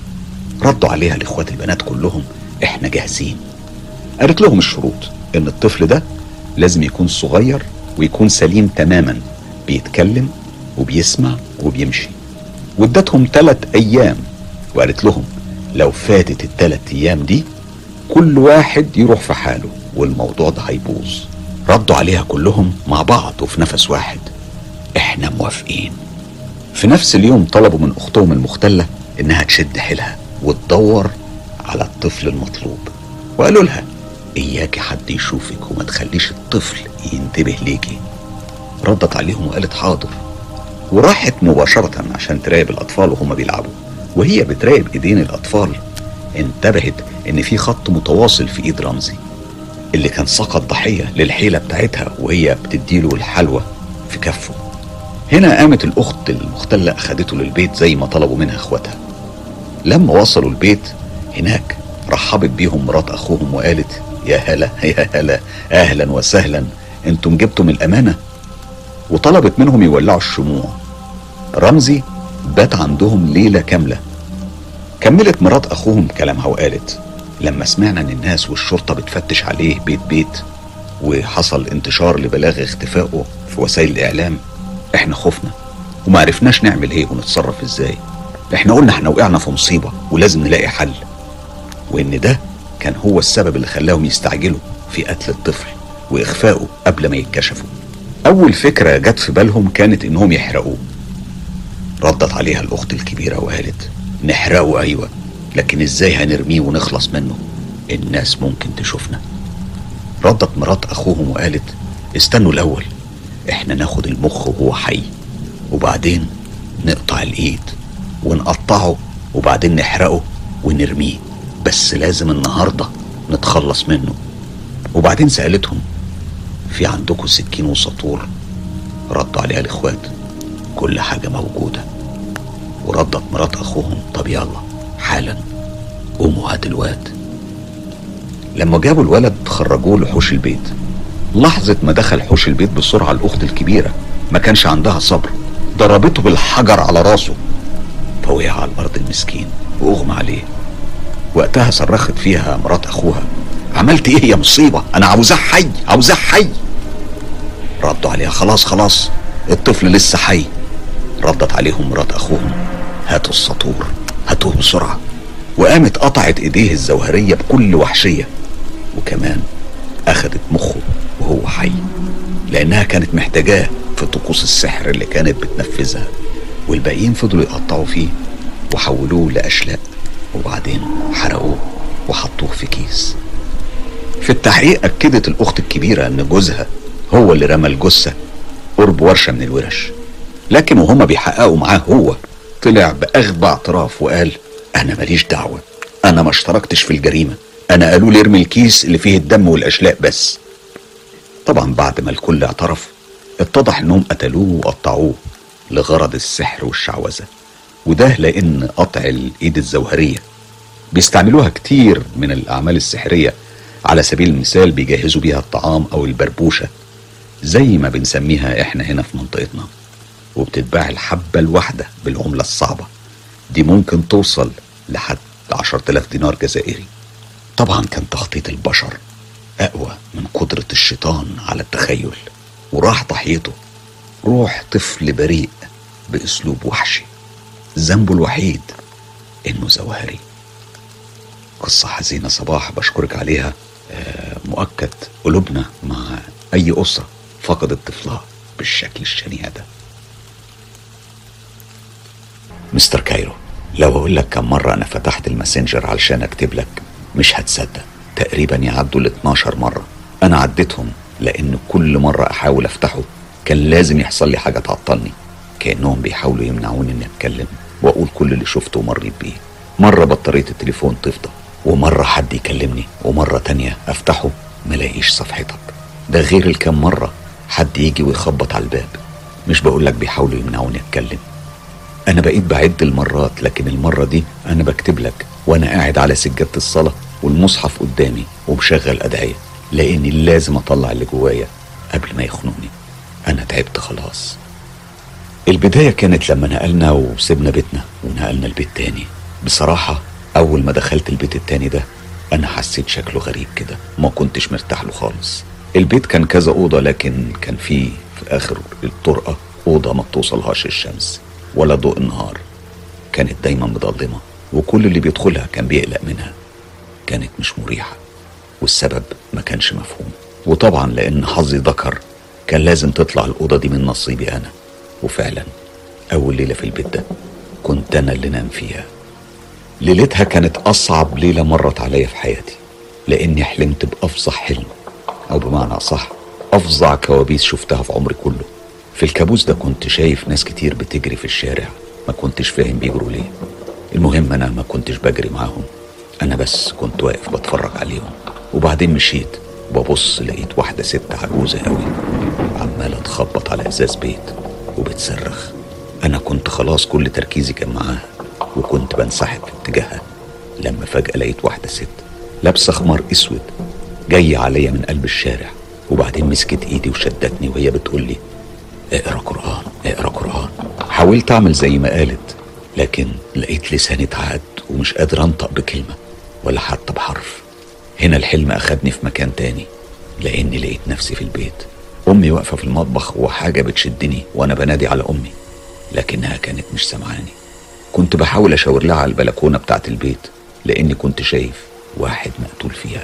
ردوا عليها الاخوات البنات كلهم احنا جاهزين قالت لهم الشروط ان الطفل ده لازم يكون صغير ويكون سليم تماما بيتكلم وبيسمع وبيمشي وادتهم ثلاث ايام وقالت لهم لو فاتت الثلاث ايام دي كل واحد يروح في حاله والموضوع ده هيبوظ ردوا عليها كلهم مع بعض وفي نفس واحد احنا موافقين في نفس اليوم طلبوا من اختهم المختلة انها تشد حيلها وتدور على الطفل المطلوب وقالوا لها اياكي حد يشوفك وما تخليش الطفل ينتبه ليكي ردت عليهم وقالت حاضر وراحت مباشرة عشان تراقب الأطفال وهم بيلعبوا وهي بتراقب إيدين الأطفال انتبهت إن في خط متواصل في إيد رمزي اللي كان سقط ضحية للحيلة بتاعتها وهي بتديله الحلوى في كفه هنا قامت الأخت المختلة أخدته للبيت زي ما طلبوا منها إخواتها لما وصلوا البيت هناك رحبت بيهم مرات أخوهم وقالت يا هلا يا هلا أهلا وسهلا انتم جبتم الأمانة وطلبت منهم يولعوا الشموع رمزي بات عندهم ليلة كاملة كملت مرات أخوهم كلامها وقالت لما سمعنا ان الناس والشرطة بتفتش عليه بيت بيت وحصل انتشار لبلاغ اختفائه في وسائل الإعلام احنا خفنا وما عرفناش نعمل ايه ونتصرف ازاي احنا قلنا احنا وقعنا في مصيبة ولازم نلاقي حل وان ده كان هو السبب اللي خلاهم يستعجلوا في قتل الطفل واخفائه قبل ما يتكشفوا اول فكرة جت في بالهم كانت انهم يحرقوه ردت عليها الاخت الكبيرة وقالت نحرقه ايوه لكن ازاي هنرميه ونخلص منه الناس ممكن تشوفنا ردت مرات اخوهم وقالت استنوا الاول احنا ناخد المخ وهو حي وبعدين نقطع الايد ونقطعه وبعدين نحرقه ونرميه بس لازم النهارده نتخلص منه وبعدين سالتهم في عندكم سكين وسطور ردوا عليها الاخوات كل حاجه موجوده وردت مرات اخوهم طب يلا حالا قوموا هات الواد لما جابوا الولد خرجوه لحوش البيت لحظة ما دخل حوش البيت بسرعة الأخت الكبيرة ما كانش عندها صبر ضربته بالحجر على راسه فوقع على الأرض المسكين وأغمى عليه وقتها صرخت فيها مرات أخوها عملت إيه يا مصيبة أنا عاوزاه حي عاوزاه حي ردوا عليها خلاص خلاص الطفل لسه حي ردت عليهم مرات أخوهم هاتوا السطور هاتوه بسرعة وقامت قطعت ايديه الزوهرية بكل وحشية وكمان اخدت مخه وهو حي لانها كانت محتاجاه في طقوس السحر اللي كانت بتنفذها والباقيين فضلوا يقطعوا فيه وحولوه لاشلاء وبعدين حرقوه وحطوه في كيس في التحقيق اكدت الاخت الكبيره ان جوزها هو اللي رمى الجثه قرب ورشه من الورش لكن وهما بيحققوا معاه هو طلع باغبى اعتراف وقال انا ماليش دعوه انا ما اشتركتش في الجريمه انا قالوا لي ارمي الكيس اللي فيه الدم والاشلاء بس طبعا بعد ما الكل اعترف اتضح انهم قتلوه وقطعوه لغرض السحر والشعوذه وده لان قطع الايد الزوهريه بيستعملوها كتير من الاعمال السحريه على سبيل المثال بيجهزوا بيها الطعام او البربوشه زي ما بنسميها احنا هنا في منطقتنا وبتتباع الحبه الواحده بالعمله الصعبه دي ممكن توصل لحد عشرة آلاف دينار جزائري طبعا كان تخطيط البشر أقوى من قدرة الشيطان على التخيل وراح ضحيته روح طفل بريء بأسلوب وحشي ذنبه الوحيد إنه زوهري قصة حزينة صباح بشكرك عليها آه، مؤكد قلوبنا مع أي أسرة فقدت طفلها بالشكل الشنيع ده مستر كايرو لو اقول لك كم مرة انا فتحت الماسنجر علشان اكتب لك مش هتصدق تقريبا يعدوا ال 12 مرة انا عديتهم لان كل مرة احاول افتحه كان لازم يحصل لي حاجة تعطلني كأنهم بيحاولوا يمنعوني اني اتكلم واقول كل اللي شفته ومريت بيه مرة بطارية التليفون تفضى ومرة حد يكلمني ومرة تانية افتحه ملاقيش صفحتك ده غير الكم مرة حد يجي ويخبط على الباب مش بقولك بيحاولوا يمنعوني اتكلم انا بقيت بعد المرات لكن المره دي انا بكتب لك وانا قاعد على سجاده الصلاه والمصحف قدامي ومشغل ادعيه لاني لازم اطلع اللي جوايا قبل ما يخنقني انا تعبت خلاص البدايه كانت لما نقلنا وسبنا بيتنا ونقلنا البيت تاني بصراحه اول ما دخلت البيت التاني ده انا حسيت شكله غريب كده ما كنتش مرتاح له خالص البيت كان كذا اوضه لكن كان فيه في اخر الطرقه اوضه ما بتوصلهاش الشمس ولا ضوء النهار كانت دايما مظلمة وكل اللي بيدخلها كان بيقلق منها كانت مش مريحة والسبب ما كانش مفهوم وطبعا لأن حظي ذكر كان لازم تطلع الأوضة دي من نصيبي أنا وفعلا أول ليلة في البيت ده كنت أنا اللي نام فيها ليلتها كانت أصعب ليلة مرت عليا في حياتي لأني حلمت بأفظع حلم أو بمعنى أصح أفظع كوابيس شفتها في عمري كله في الكابوس ده كنت شايف ناس كتير بتجري في الشارع ما كنتش فاهم بيجروا ليه المهم انا ما كنتش بجري معاهم انا بس كنت واقف بتفرج عليهم وبعدين مشيت وببص لقيت واحدة ست عجوزة قوي عمالة تخبط على ازاز بيت وبتصرخ انا كنت خلاص كل تركيزي كان معاها وكنت بنسحب في اتجاهها لما فجأة لقيت واحدة ست لابسة خمار اسود جاية عليا من قلب الشارع وبعدين مسكت ايدي وشدتني وهي بتقولي اقرا قرآن اقرا قرآن حاولت اعمل زي ما قالت لكن لقيت لساني اتعاد ومش قادر انطق بكلمة ولا حتى بحرف هنا الحلم اخدني في مكان تاني لاني لقيت نفسي في البيت امي واقفة في المطبخ وحاجة بتشدني وانا بنادي على امي لكنها كانت مش سامعاني كنت بحاول اشاور لها على البلكونة بتاعت البيت لاني كنت شايف واحد مقتول فيها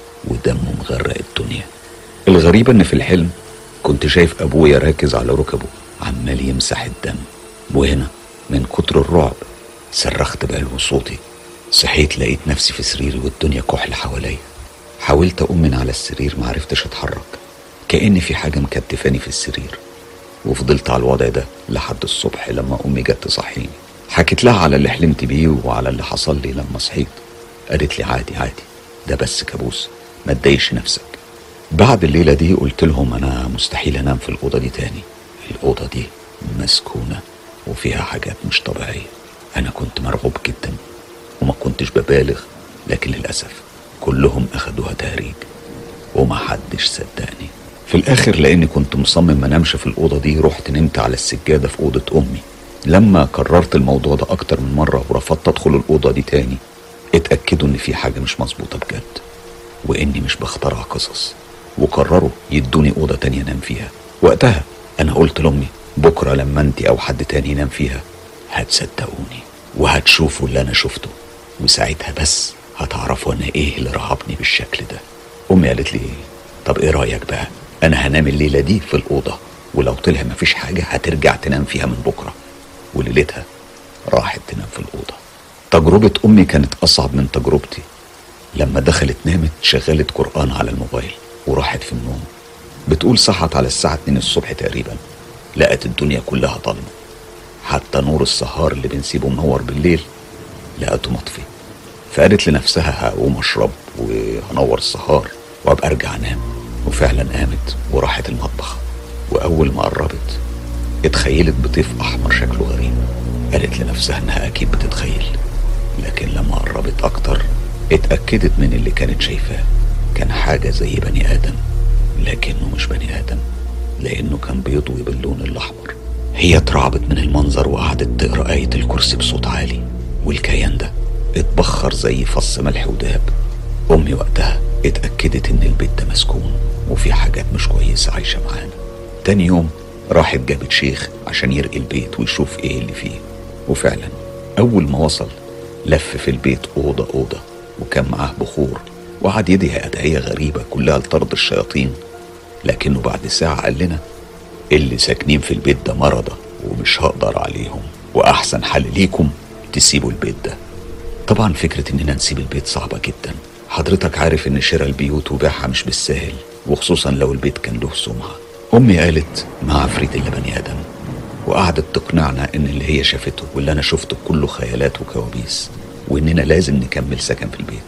ودمه مغرق الدنيا الغريب ان في الحلم كنت شايف ابويا راكز على ركبه عمال يمسح الدم وهنا من كتر الرعب صرخت بقلب صوتي صحيت لقيت نفسي في سريري والدنيا كحل حواليا حاولت اقوم من على السرير معرفتش اتحرك كأن في حاجة مكتفاني في السرير وفضلت على الوضع ده لحد الصبح لما امي جت تصحيني حكيت لها على اللي حلمت بيه وعلى اللي حصل لي لما صحيت قالت لي عادي عادي ده بس كابوس ما تضايقش نفسك بعد الليلة دي قلت لهم أنا مستحيل أنام في الأوضة دي تاني الأوضة دي مسكونة وفيها حاجات مش طبيعية أنا كنت مرعوب جدا وما كنتش ببالغ لكن للأسف كلهم أخدوها تهريج وما حدش صدقني في الآخر لأني كنت مصمم ما نمشي في الأوضة دي رحت نمت على السجادة في أوضة أمي لما كررت الموضوع ده أكتر من مرة ورفضت أدخل الأوضة دي تاني اتأكدوا إن في حاجة مش مظبوطة بجد وإني مش بخترع قصص وقرروا يدوني أوضة تانية أنام فيها وقتها أنا قلت لأمي بكرة لما أنت أو حد تاني ينام فيها هتصدقوني وهتشوفوا اللي أنا شفته وساعتها بس هتعرفوا أنا إيه اللي رهبني بالشكل ده أمي قالت لي طب إيه رأيك بقى أنا هنام الليلة دي في الأوضة ولو طلع مفيش حاجة هترجع تنام فيها من بكرة وليلتها راحت تنام في الأوضة تجربة أمي كانت أصعب من تجربتي لما دخلت نامت شغلت قرآن على الموبايل وراحت في النوم بتقول صحت على الساعة 2 الصبح تقريبا لقت الدنيا كلها ضلمة حتى نور السهار اللي بنسيبه منور بالليل لقته مطفي فقالت لنفسها هقوم اشرب وهنور السهار وابقى ارجع انام وفعلا قامت وراحت المطبخ واول ما قربت اتخيلت بطيف احمر شكله غريب قالت لنفسها انها اكيد بتتخيل لكن لما قربت اكتر اتاكدت من اللي كانت شايفاه كان حاجه زي بني ادم لكنه مش بني ادم لانه كان بيضوي باللون الاحمر هي اترعبت من المنظر وقعدت تقرا ايه الكرسي بصوت عالي والكيان ده اتبخر زي فص ملح وداب امي وقتها اتاكدت ان البيت ده مسكون وفي حاجات مش كويسه عايشه معانا تاني يوم راحت جابت شيخ عشان يرقي البيت ويشوف ايه اللي فيه وفعلا اول ما وصل لف في البيت اوضه اوضه وكان معاه بخور وقعد يدعي ادعيه غريبه كلها لطرد الشياطين لكنه بعد ساعه قال لنا اللي ساكنين في البيت ده مرضى ومش هقدر عليهم واحسن حل ليكم تسيبوا البيت ده طبعا فكره اننا نسيب البيت صعبه جدا حضرتك عارف ان شراء البيوت وبيعها مش بالسهل وخصوصا لو البيت كان له سمعه امي قالت ما عفريت الا بني ادم وقعدت تقنعنا ان اللي هي شافته واللي انا شفته كله خيالات وكوابيس واننا لازم نكمل سكن في البيت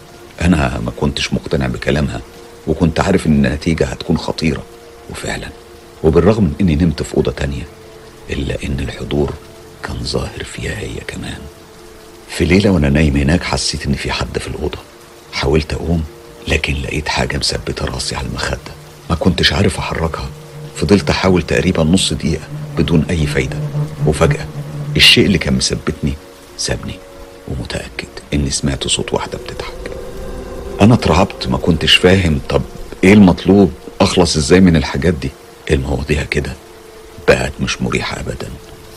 انا ما كنتش مقتنع بكلامها وكنت عارف ان النتيجه هتكون خطيره وفعلا وبالرغم من اني نمت في اوضه تانية الا ان الحضور كان ظاهر فيها هي كمان في ليله وانا نايم هناك حسيت ان في حد في الاوضه حاولت اقوم لكن لقيت حاجه مثبته راسي على المخده ما كنتش عارف احركها فضلت احاول تقريبا نص دقيقه بدون اي فايده وفجاه الشيء اللي كان مثبتني سابني ومتاكد اني سمعت صوت واحده بتضحك انا اترعبت ما كنتش فاهم طب ايه المطلوب اخلص ازاي من الحاجات دي المواضيع كده بقت مش مريحه ابدا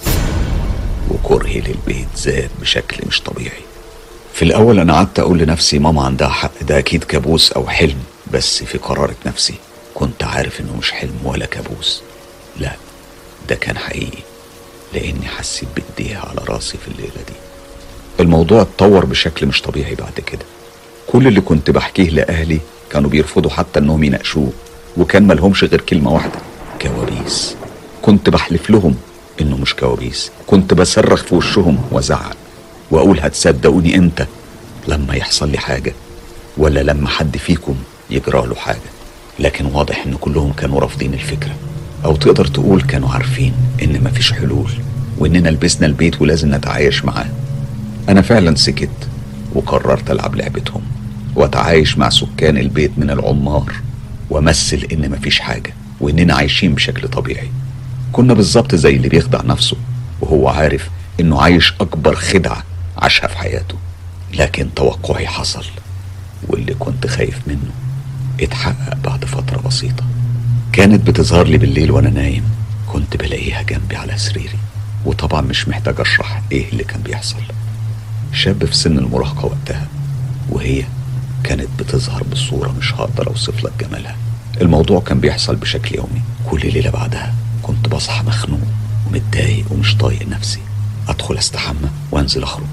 وكرهي للبيت زاد بشكل مش طبيعي في الاول انا قعدت اقول لنفسي ماما عندها حق ده اكيد كابوس او حلم بس في قرارة نفسي كنت عارف انه مش حلم ولا كابوس لا ده كان حقيقي لاني حسيت بايديها على راسي في الليله دي الموضوع اتطور بشكل مش طبيعي بعد كده كل اللي كنت بحكيه لاهلي كانوا بيرفضوا حتى انهم يناقشوه وكان ملهمش غير كلمه واحده كوابيس كنت بحلف لهم انه مش كوابيس كنت بصرخ في وشهم وازعق واقول هتصدقوني امتى لما يحصل لي حاجه ولا لما حد فيكم يجرى له حاجه لكن واضح ان كلهم كانوا رافضين الفكره او تقدر تقول كانوا عارفين ان مفيش حلول واننا لبسنا البيت ولازم نتعايش معاه انا فعلا سكت وقررت العب لعبتهم واتعايش مع سكان البيت من العمار وامثل ان مفيش حاجه واننا عايشين بشكل طبيعي كنا بالظبط زي اللي بيخدع نفسه وهو عارف انه عايش اكبر خدعه عاشها في حياته لكن توقعي حصل واللي كنت خايف منه اتحقق بعد فترة بسيطة كانت بتظهر لي بالليل وانا نايم كنت بلاقيها جنبي على سريري وطبعا مش محتاج اشرح ايه اللي كان بيحصل شاب في سن المراهقة وقتها وهي كانت بتظهر بصورة مش هقدر اوصف لك جمالها الموضوع كان بيحصل بشكل يومي كل ليلة بعدها كنت بصحى مخنوق ومتضايق ومش طايق نفسي ادخل استحمى وانزل اخرج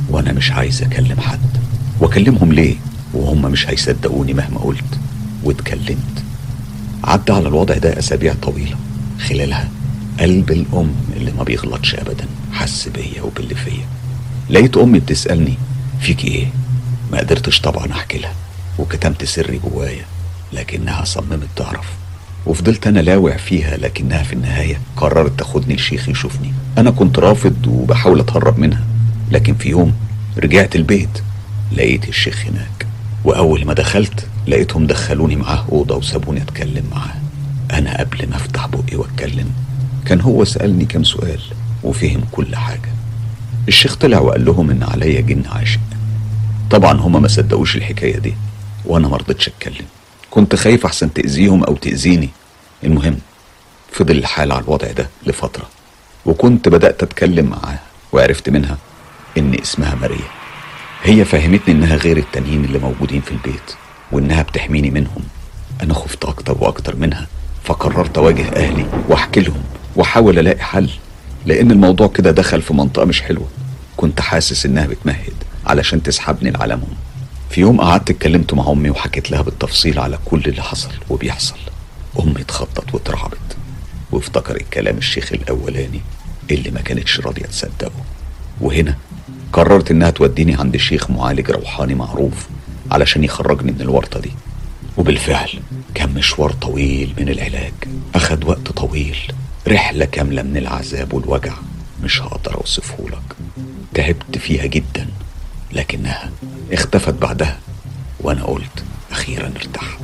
وانا مش عايز اكلم حد واكلمهم ليه وهم مش هيصدقوني مهما قلت واتكلمت عدى على الوضع ده اسابيع طويله خلالها قلب الام اللي ما بيغلطش ابدا حس بيا وباللي فيا لقيت امي بتسالني فيك ايه ما قدرتش طبعا احكي لها وكتمت سري جوايا لكنها صممت تعرف وفضلت انا لاوع فيها لكنها في النهايه قررت تاخدني الشيخ يشوفني انا كنت رافض وبحاول اتهرب منها لكن في يوم رجعت البيت لقيت الشيخ هناك واول ما دخلت لقيتهم دخلوني معاه اوضه وسابوني اتكلم معاه انا قبل ما افتح بقي واتكلم كان هو سالني كام سؤال وفهم كل حاجه الشيخ طلع وقال لهم ان عليا جن عاشق طبعا هما ما صدقوش الحكايه دي وانا ما رضيتش اتكلم كنت خايف احسن تاذيهم او تاذيني المهم فضل الحال على الوضع ده لفتره وكنت بدات اتكلم معاها وعرفت منها ان اسمها ماريا هي فهمتني انها غير التانيين اللي موجودين في البيت وانها بتحميني منهم انا خفت اكتر واكتر منها فقررت اواجه اهلي واحكي لهم واحاول الاقي حل لان الموضوع كده دخل في منطقه مش حلوه كنت حاسس انها بتمهد علشان تسحبني لعالمهم في يوم قعدت اتكلمت مع امي وحكيت لها بالتفصيل على كل اللي حصل وبيحصل امي اتخطت واترعبت وافتكرت كلام الشيخ الاولاني اللي ما كانتش راضيه تصدقه وهنا قررت انها توديني عند شيخ معالج روحاني معروف علشان يخرجني من الورطه دي وبالفعل كان مشوار طويل من العلاج اخد وقت طويل رحله كامله من العذاب والوجع مش هقدر اوصفه لك تعبت فيها جدا لكنها اختفت بعدها وانا قلت اخيرا ارتحت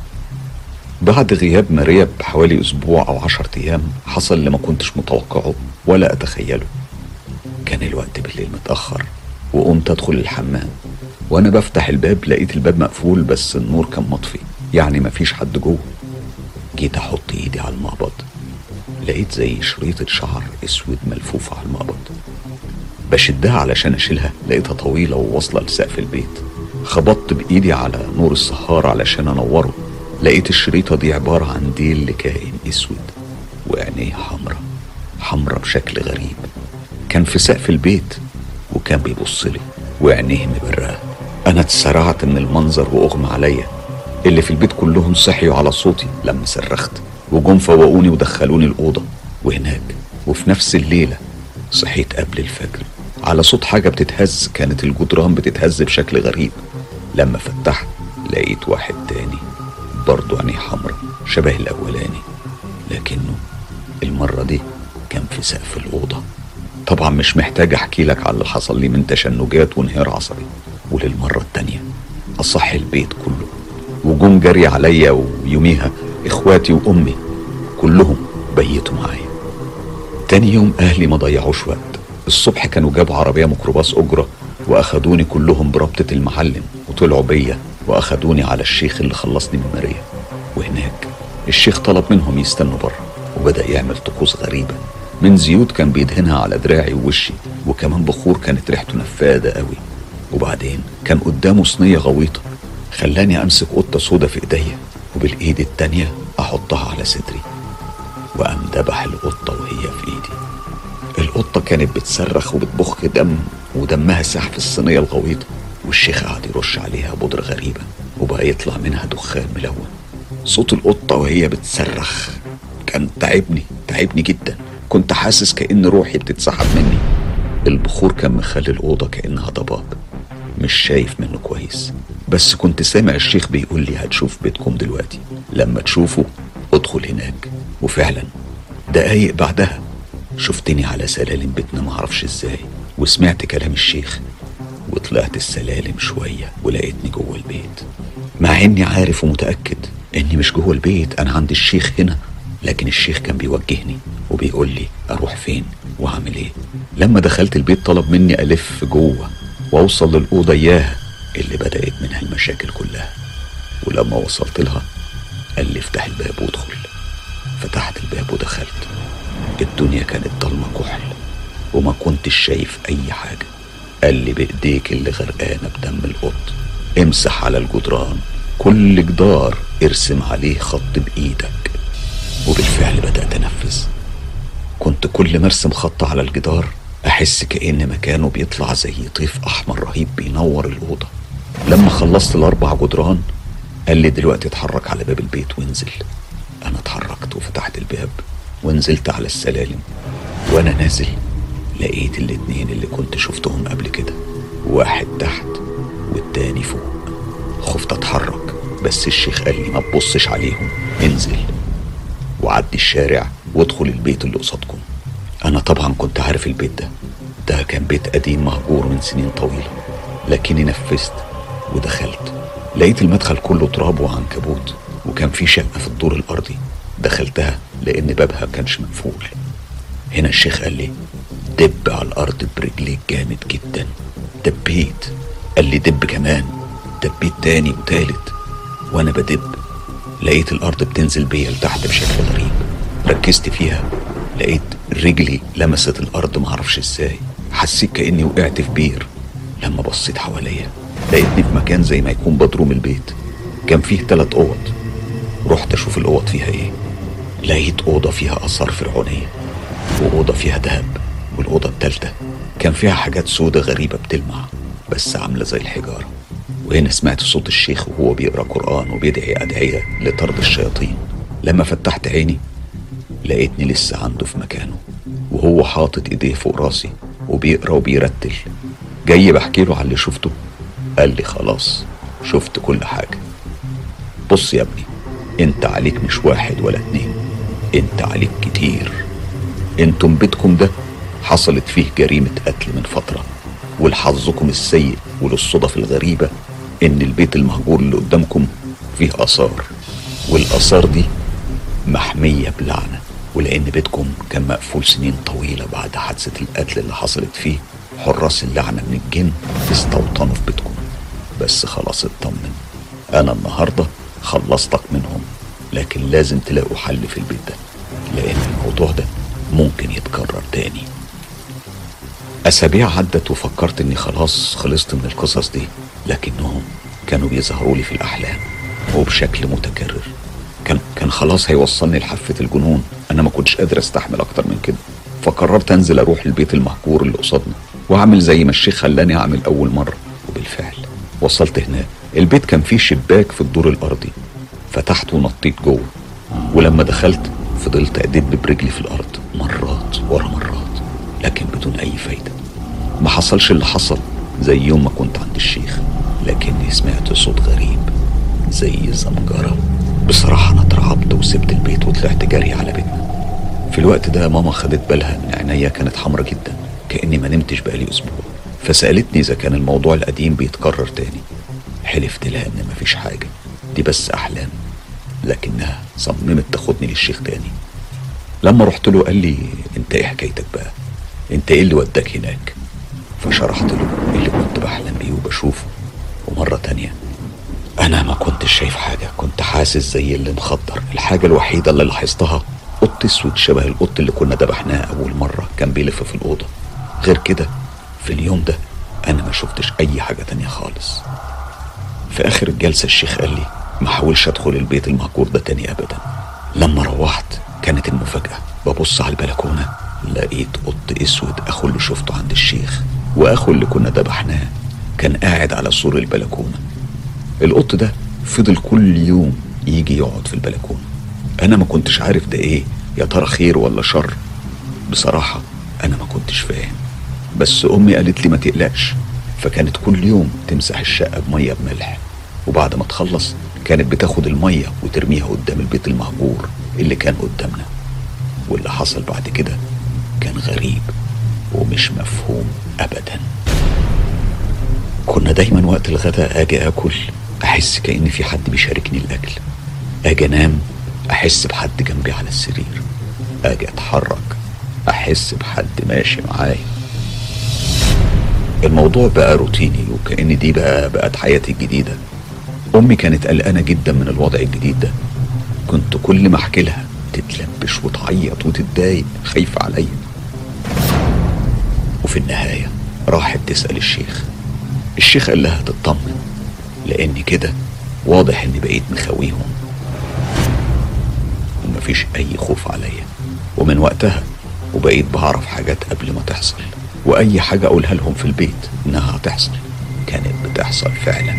بعد غياب ماريا بحوالي اسبوع او عشرة ايام حصل اللي ما كنتش متوقعه ولا اتخيله كان الوقت بالليل متاخر وقمت ادخل الحمام وانا بفتح الباب لقيت الباب مقفول بس النور كان مطفي يعني مفيش حد جوه جيت احط ايدي على المقبض لقيت زي شريطة شعر اسود ملفوفة على المقبض بشدها علشان اشيلها لقيتها طويلة وواصلة لسقف البيت خبطت بايدي على نور السهارة علشان انوره لقيت الشريطة دي عبارة عن ديل لكائن اسود وعينيه حمرا حمرا بشكل غريب كان في سقف البيت وكان بيبص لي وعينيه مبرقة انا اتسرعت من المنظر واغمى عليا اللي في البيت كلهم صحيوا على صوتي لما صرخت وجم فوقوني ودخلوني الأوضة وهناك وفي نفس الليلة صحيت قبل الفجر على صوت حاجة بتتهز كانت الجدران بتتهز بشكل غريب لما فتحت لقيت واحد تاني برضه عينيه حمرا شبه الأولاني لكنه المرة دي كان في سقف الأوضة طبعا مش محتاج أحكي لك على اللي حصل لي من تشنجات وانهيار عصبي وللمرة التانية أصح البيت كله وجم جري عليا ويوميها إخواتي وأمي كلهم بيتوا معايا تاني يوم أهلي ما ضيعوش وقت الصبح كانوا جابوا عربية ميكروباص أجرة وأخدوني كلهم بربطة المعلم وطلعوا بيا وأخدوني على الشيخ اللي خلصني من ماريا وهناك الشيخ طلب منهم يستنوا بره وبدأ يعمل طقوس غريبة من زيوت كان بيدهنها على دراعي ووشي وكمان بخور كانت ريحته نفاذة قوي وبعدين كان قدامه صينية غويطة خلاني أمسك قطة سودا في إيديا وبالإيد التانية أحطها على صدري وقام دبح القطة وهي في إيدي القطة كانت بتصرخ وبتبخ دم ودمها ساح في الصينية الغويطة والشيخ قعد يرش عليها بودرة غريبة وبقى يطلع منها دخان ملون صوت القطة وهي بتصرخ كان تعبني تعبني جدا كنت حاسس كأن روحي بتتسحب مني البخور كان مخلي الأوضة كأنها ضباب مش شايف منه كويس بس كنت سامع الشيخ بيقول لي هتشوف بيتكم دلوقتي لما تشوفه ادخل هناك وفعلا دقايق بعدها شفتني على سلالم بيتنا معرفش ازاي وسمعت كلام الشيخ وطلعت السلالم شوية ولقيتني جوه البيت مع اني عارف ومتأكد اني مش جوه البيت انا عند الشيخ هنا لكن الشيخ كان بيوجهني وبيقول لي اروح فين واعمل ايه لما دخلت البيت طلب مني الف جوه واوصل للاوضه اياها اللي بدات منها المشاكل كلها ولما وصلت لها قال لي افتح الباب وادخل فتحت الباب ودخلت الدنيا كانت ضلمه كحل وما كنتش شايف اي حاجه قال لي بايديك اللي غرقانه بدم القط امسح على الجدران كل جدار ارسم عليه خط بايدك وبالفعل بدات انفذ كنت كل ما ارسم خط على الجدار أحس كأن مكانه بيطلع زي طيف أحمر رهيب بينور الأوضة لما خلصت الأربع جدران قال لي دلوقتي اتحرك على باب البيت وانزل أنا اتحركت وفتحت الباب ونزلت على السلالم وأنا نازل لقيت الاتنين اللي كنت شفتهم قبل كده واحد تحت والتاني فوق خفت اتحرك بس الشيخ قال لي ما تبصش عليهم انزل وعدي الشارع وادخل البيت اللي قصادكم انا طبعا كنت عارف البيت ده ده كان بيت قديم مهجور من سنين طويله لكني نفذت ودخلت لقيت المدخل كله تراب وعنكبوت وكان في شقه في الدور الارضي دخلتها لان بابها كانش مقفول هنا الشيخ قال لي دب على الارض برجليك جامد جدا دبيت قال لي دب كمان دبيت تاني وتالت وانا بدب لقيت الارض بتنزل بيا لتحت بشكل غريب ركزت فيها لقيت رجلي لمست الارض معرفش ازاي حسيت كاني وقعت في بير لما بصيت حواليا لقيتني في مكان زي ما يكون بدروم البيت كان فيه تلات اوض رحت اشوف الاوض فيها ايه لقيت اوضه فيها اثار فرعونيه واوضه فيها دهب والاوضه التالته كان فيها حاجات سودة غريبه بتلمع بس عامله زي الحجاره وهنا سمعت صوت الشيخ وهو بيقرا قران وبيدعي ادعيه لطرد الشياطين لما فتحت عيني لقيتني لسه عنده في مكانه وهو حاطط ايديه فوق راسي وبيقرا وبيرتل جاي بحكي له على اللي شفته قال لي خلاص شفت كل حاجه بص يا ابني انت عليك مش واحد ولا اتنين انت عليك كتير انتم بيتكم ده حصلت فيه جريمة قتل من فترة ولحظكم السيء وللصدف الغريبة ان البيت المهجور اللي قدامكم فيه آثار والآثار دي محمية بلعنة ولأن بيتكم كان مقفول سنين طويلة بعد حادثة القتل اللي حصلت فيه حراس اللعنة من الجن استوطنوا في بيتكم بس خلاص اطمن أنا النهاردة خلصتك منهم لكن لازم تلاقوا حل في البيت ده لأن الموضوع ده ممكن يتكرر تاني أسابيع عدت وفكرت إني خلاص خلصت من القصص دي لكنهم كانوا بيظهروا لي في الأحلام وبشكل متكرر كان كان خلاص هيوصلني لحافة الجنون أنا ما كنتش قادر أستحمل أكتر من كده فقررت أنزل أروح البيت المهجور اللي قصادنا وأعمل زي ما الشيخ خلاني أعمل أول مرة وبالفعل وصلت هناك البيت كان فيه شباك في الدور الأرضي فتحته ونطيت جوه ولما دخلت فضلت أدب برجلي في الأرض مرات ورا مرات لكن بدون أي فايدة ما حصلش اللي حصل زي يوم ما كنت عند الشيخ لكني سمعت صوت غريب زي زمجرة بصراحة أنا اترعبت وسبت البيت وطلعت جري على بيتنا في الوقت ده ماما خدت بالها من عينيا كانت حمرة جدا كأني ما نمتش بقالي أسبوع فسألتني إذا كان الموضوع القديم بيتكرر تاني حلفت لها إن مفيش حاجة دي بس أحلام لكنها صممت تاخدني للشيخ تاني لما رحت له قال لي انت ايه حكايتك بقى انت ايه اللي وداك هناك فشرحت له اللي كنت بحلم بيه وبشوفه ومرة تانية أنا ما كنتش شايف حاجة كنت حاسس زي اللي مخدر الحاجة الوحيدة اللي لاحظتها قط اسود شبه القط اللي كنا ذبحناه أول مرة كان بيلف في الأوضة غير كده في اليوم ده أنا ما شفتش أي حاجة تانية خالص في آخر الجلسة الشيخ قال لي ما حاولش أدخل البيت المهجور ده تاني أبدا لما روحت كانت المفاجأة ببص على البلكونة لقيت قط اسود اخو اللي شفته عند الشيخ واخو اللي كنا ذبحناه كان قاعد على سور البلكونه القط ده فضل كل يوم يجي يقعد في البلكونه انا ما كنتش عارف ده ايه يا ترى خير ولا شر بصراحه انا ما كنتش فاهم بس امي قالت لي ما تقلقش فكانت كل يوم تمسح الشقه بميه بملح وبعد ما تخلص كانت بتاخد الميه وترميها قدام البيت المهجور اللي كان قدامنا واللي حصل بعد كده كان غريب ومش مفهوم ابدا كنا دايما وقت الغداء اجي اكل احس كان في حد بيشاركني الاكل اجي انام احس بحد جنبي على السرير اجي اتحرك احس بحد ماشي معايا الموضوع بقى روتيني وكأن دي بقى بقت حياتي الجديدة أمي كانت قلقانة جدا من الوضع الجديد ده كنت كل ما أحكي لها تتلبش وتعيط وتتضايق خايفة عليا وفي النهاية راحت تسأل الشيخ الشيخ قال لها تطمن لأن كده واضح إني بقيت مخاويهم ومفيش أي خوف عليا ومن وقتها وبقيت بعرف حاجات قبل ما تحصل وأي حاجة أقولها لهم في البيت إنها هتحصل كانت بتحصل فعلا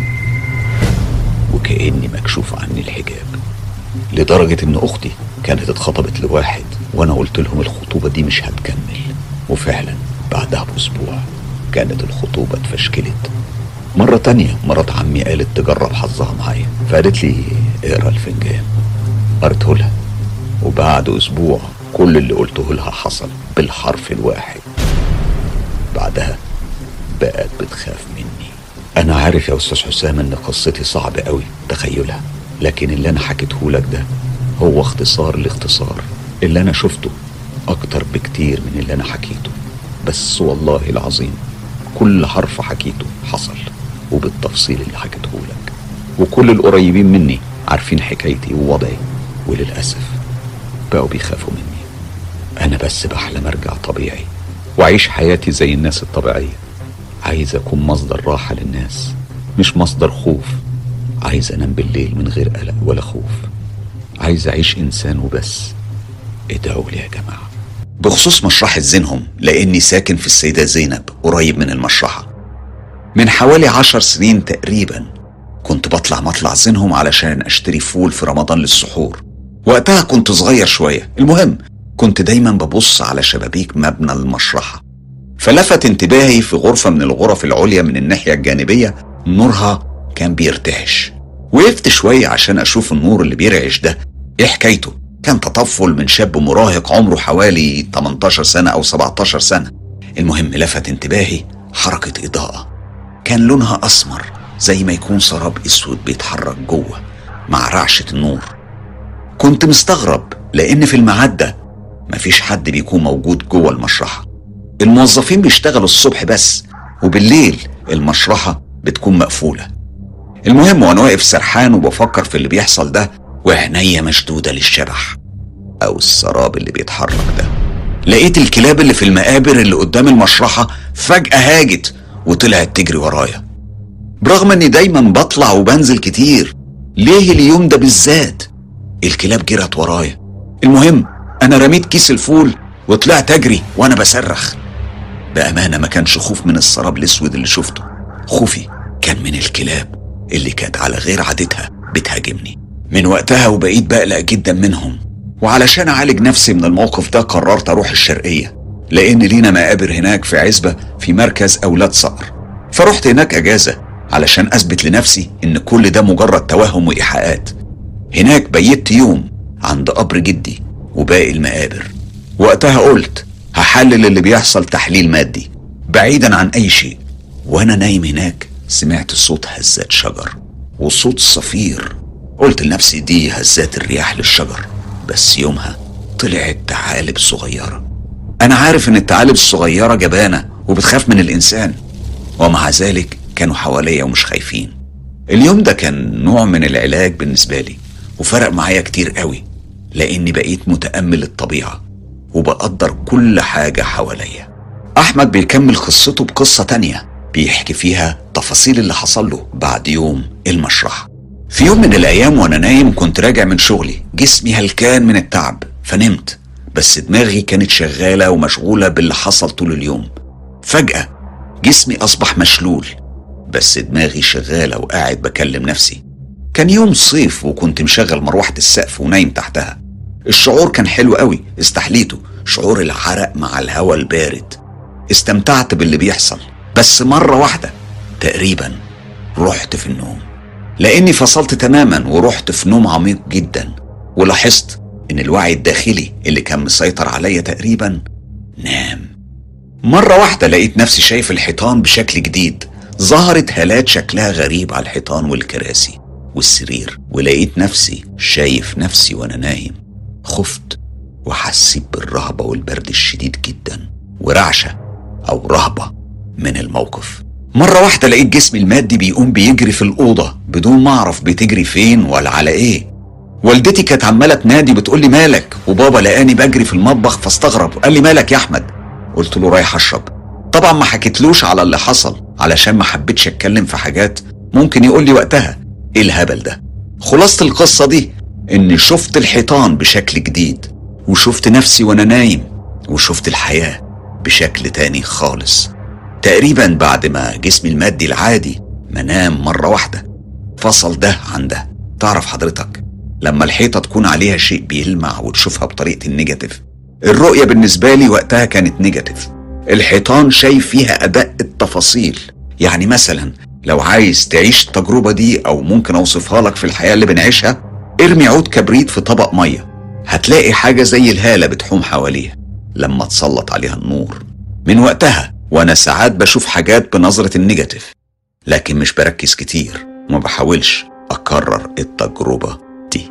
وكأني مكشوف عني الحجاب لدرجة إن أختي كانت اتخطبت لواحد وأنا قلت لهم الخطوبة دي مش هتكمل وفعلا بعدها بأسبوع كانت الخطوبة اتفشكلت مرة تانية مرات عمي قالت تجرب حظها معايا فقالت لي اقرا الفنجان قريته لها وبعد أسبوع كل اللي قلته لها حصل بالحرف الواحد بعدها بقت بتخاف مني أنا عارف يا أستاذ حسام إن قصتي صعب قوي تخيلها لكن اللي أنا حكيته لك ده هو اختصار الاختصار اللي أنا شفته أكتر بكتير من اللي أنا حكيته بس والله العظيم كل حرف حكيته حصل وبالتفصيل اللي حكيته لك وكل القريبين مني عارفين حكايتي ووضعي وللأسف بقوا بيخافوا مني أنا بس بحلم أرجع طبيعي وأعيش حياتي زي الناس الطبيعية عايز أكون مصدر راحة للناس مش مصدر خوف عايز أنام بالليل من غير قلق ولا خوف عايز أعيش إنسان وبس ادعوا لي يا جماعة بخصوص مشرحة زينهم لأني ساكن في السيدة زينب قريب من المشرحة من حوالي عشر سنين تقريبا كنت بطلع مطلع زينهم علشان أشتري فول في رمضان للسحور وقتها كنت صغير شوية المهم كنت دايما ببص على شبابيك مبنى المشرحة فلفت انتباهي في غرفة من الغرف العليا من الناحية الجانبية نورها كان بيرتعش وقفت شوية عشان أشوف النور اللي بيرعش ده إيه حكايته كان تطفل من شاب مراهق عمره حوالي 18 سنة أو 17 سنة المهم لفت انتباهي حركة إضاءة كان لونها أسمر زي ما يكون سراب أسود بيتحرك جوه مع رعشة النور كنت مستغرب لأن في الميعاد ده مفيش حد بيكون موجود جوه المشرحة الموظفين بيشتغلوا الصبح بس وبالليل المشرحة بتكون مقفولة المهم وانا واقف سرحان وبفكر في اللي بيحصل ده وعينيا مشدودة للشبح أو السراب اللي بيتحرك ده لقيت الكلاب اللي في المقابر اللي قدام المشرحة فجأة هاجت وطلعت تجري ورايا برغم اني دايما بطلع وبنزل كتير ليه اليوم ده بالذات الكلاب جرت ورايا المهم انا رميت كيس الفول وطلعت اجري وانا بصرخ بامانه ما كانش خوف من السراب الاسود اللي شفته خوفي كان من الكلاب اللي كانت على غير عادتها بتهاجمني من وقتها وبقيت بقلق جدا منهم وعلشان اعالج نفسي من الموقف ده قررت اروح الشرقيه لان لينا مقابر هناك في عزبه في مركز اولاد صقر فرحت هناك اجازه علشان اثبت لنفسي ان كل ده مجرد توهم وايحاءات هناك بيت يوم عند قبر جدي وباقي المقابر وقتها قلت هحلل اللي بيحصل تحليل مادي بعيدا عن اي شيء وانا نايم هناك سمعت صوت هزات شجر وصوت صفير قلت لنفسي دي هزات الرياح للشجر بس يومها طلعت ثعالب صغيرة أنا عارف إن الثعالب الصغيرة جبانة وبتخاف من الإنسان ومع ذلك كانوا حواليا ومش خايفين اليوم ده كان نوع من العلاج بالنسبة لي وفرق معايا كتير قوي لاني بقيت متامل الطبيعه وبقدر كل حاجه حواليا احمد بيكمل قصته بقصه تانية بيحكي فيها تفاصيل اللي حصل له بعد يوم المشرحه في يوم من الايام وانا نايم كنت راجع من شغلي جسمي هلكان من التعب فنمت بس دماغي كانت شغاله ومشغوله باللي حصل طول اليوم فجاه جسمي اصبح مشلول بس دماغي شغاله وقاعد بكلم نفسي كان يوم صيف وكنت مشغل مروحه السقف ونايم تحتها الشعور كان حلو قوي استحليته شعور العرق مع الهواء البارد استمتعت باللي بيحصل بس مرة واحدة تقريبا رحت في النوم لاني فصلت تماما ورحت في نوم عميق جدا ولاحظت ان الوعي الداخلي اللي كان مسيطر عليا تقريبا نام مرة واحدة لقيت نفسي شايف الحيطان بشكل جديد ظهرت هالات شكلها غريب على الحيطان والكراسي والسرير ولقيت نفسي شايف نفسي وانا نايم خفت وحسيت بالرهبة والبرد الشديد جدا ورعشة أو رهبة من الموقف مرة واحدة لقيت جسمي المادي بيقوم بيجري في الأوضة بدون ما أعرف بتجري فين ولا على إيه والدتي كانت عمالة تنادي بتقول لي مالك وبابا لقاني بجري في المطبخ فاستغرب قال لي مالك يا أحمد قلت له رايح أشرب طبعا ما حكيتلوش على اللي حصل علشان ما حبيتش أتكلم في حاجات ممكن يقول لي وقتها إيه الهبل ده خلاصة القصة دي إني شفت الحيطان بشكل جديد وشفت نفسي وأنا نايم وشفت الحياة بشكل تاني خالص تقريبا بعد ما جسمي المادي العادي منام مرة واحدة فصل ده عن ده تعرف حضرتك لما الحيطة تكون عليها شيء بيلمع وتشوفها بطريقة النيجاتيف الرؤية بالنسبة لي وقتها كانت نيجاتيف الحيطان شايف فيها أداء التفاصيل يعني مثلا لو عايز تعيش التجربة دي أو ممكن أوصفها لك في الحياة اللي بنعيشها ارمي عود كبريت في طبق مية هتلاقي حاجة زي الهالة بتحوم حواليها لما تسلط عليها النور من وقتها وأنا ساعات بشوف حاجات بنظرة النيجاتيف لكن مش بركز كتير وما بحاولش أكرر التجربة دي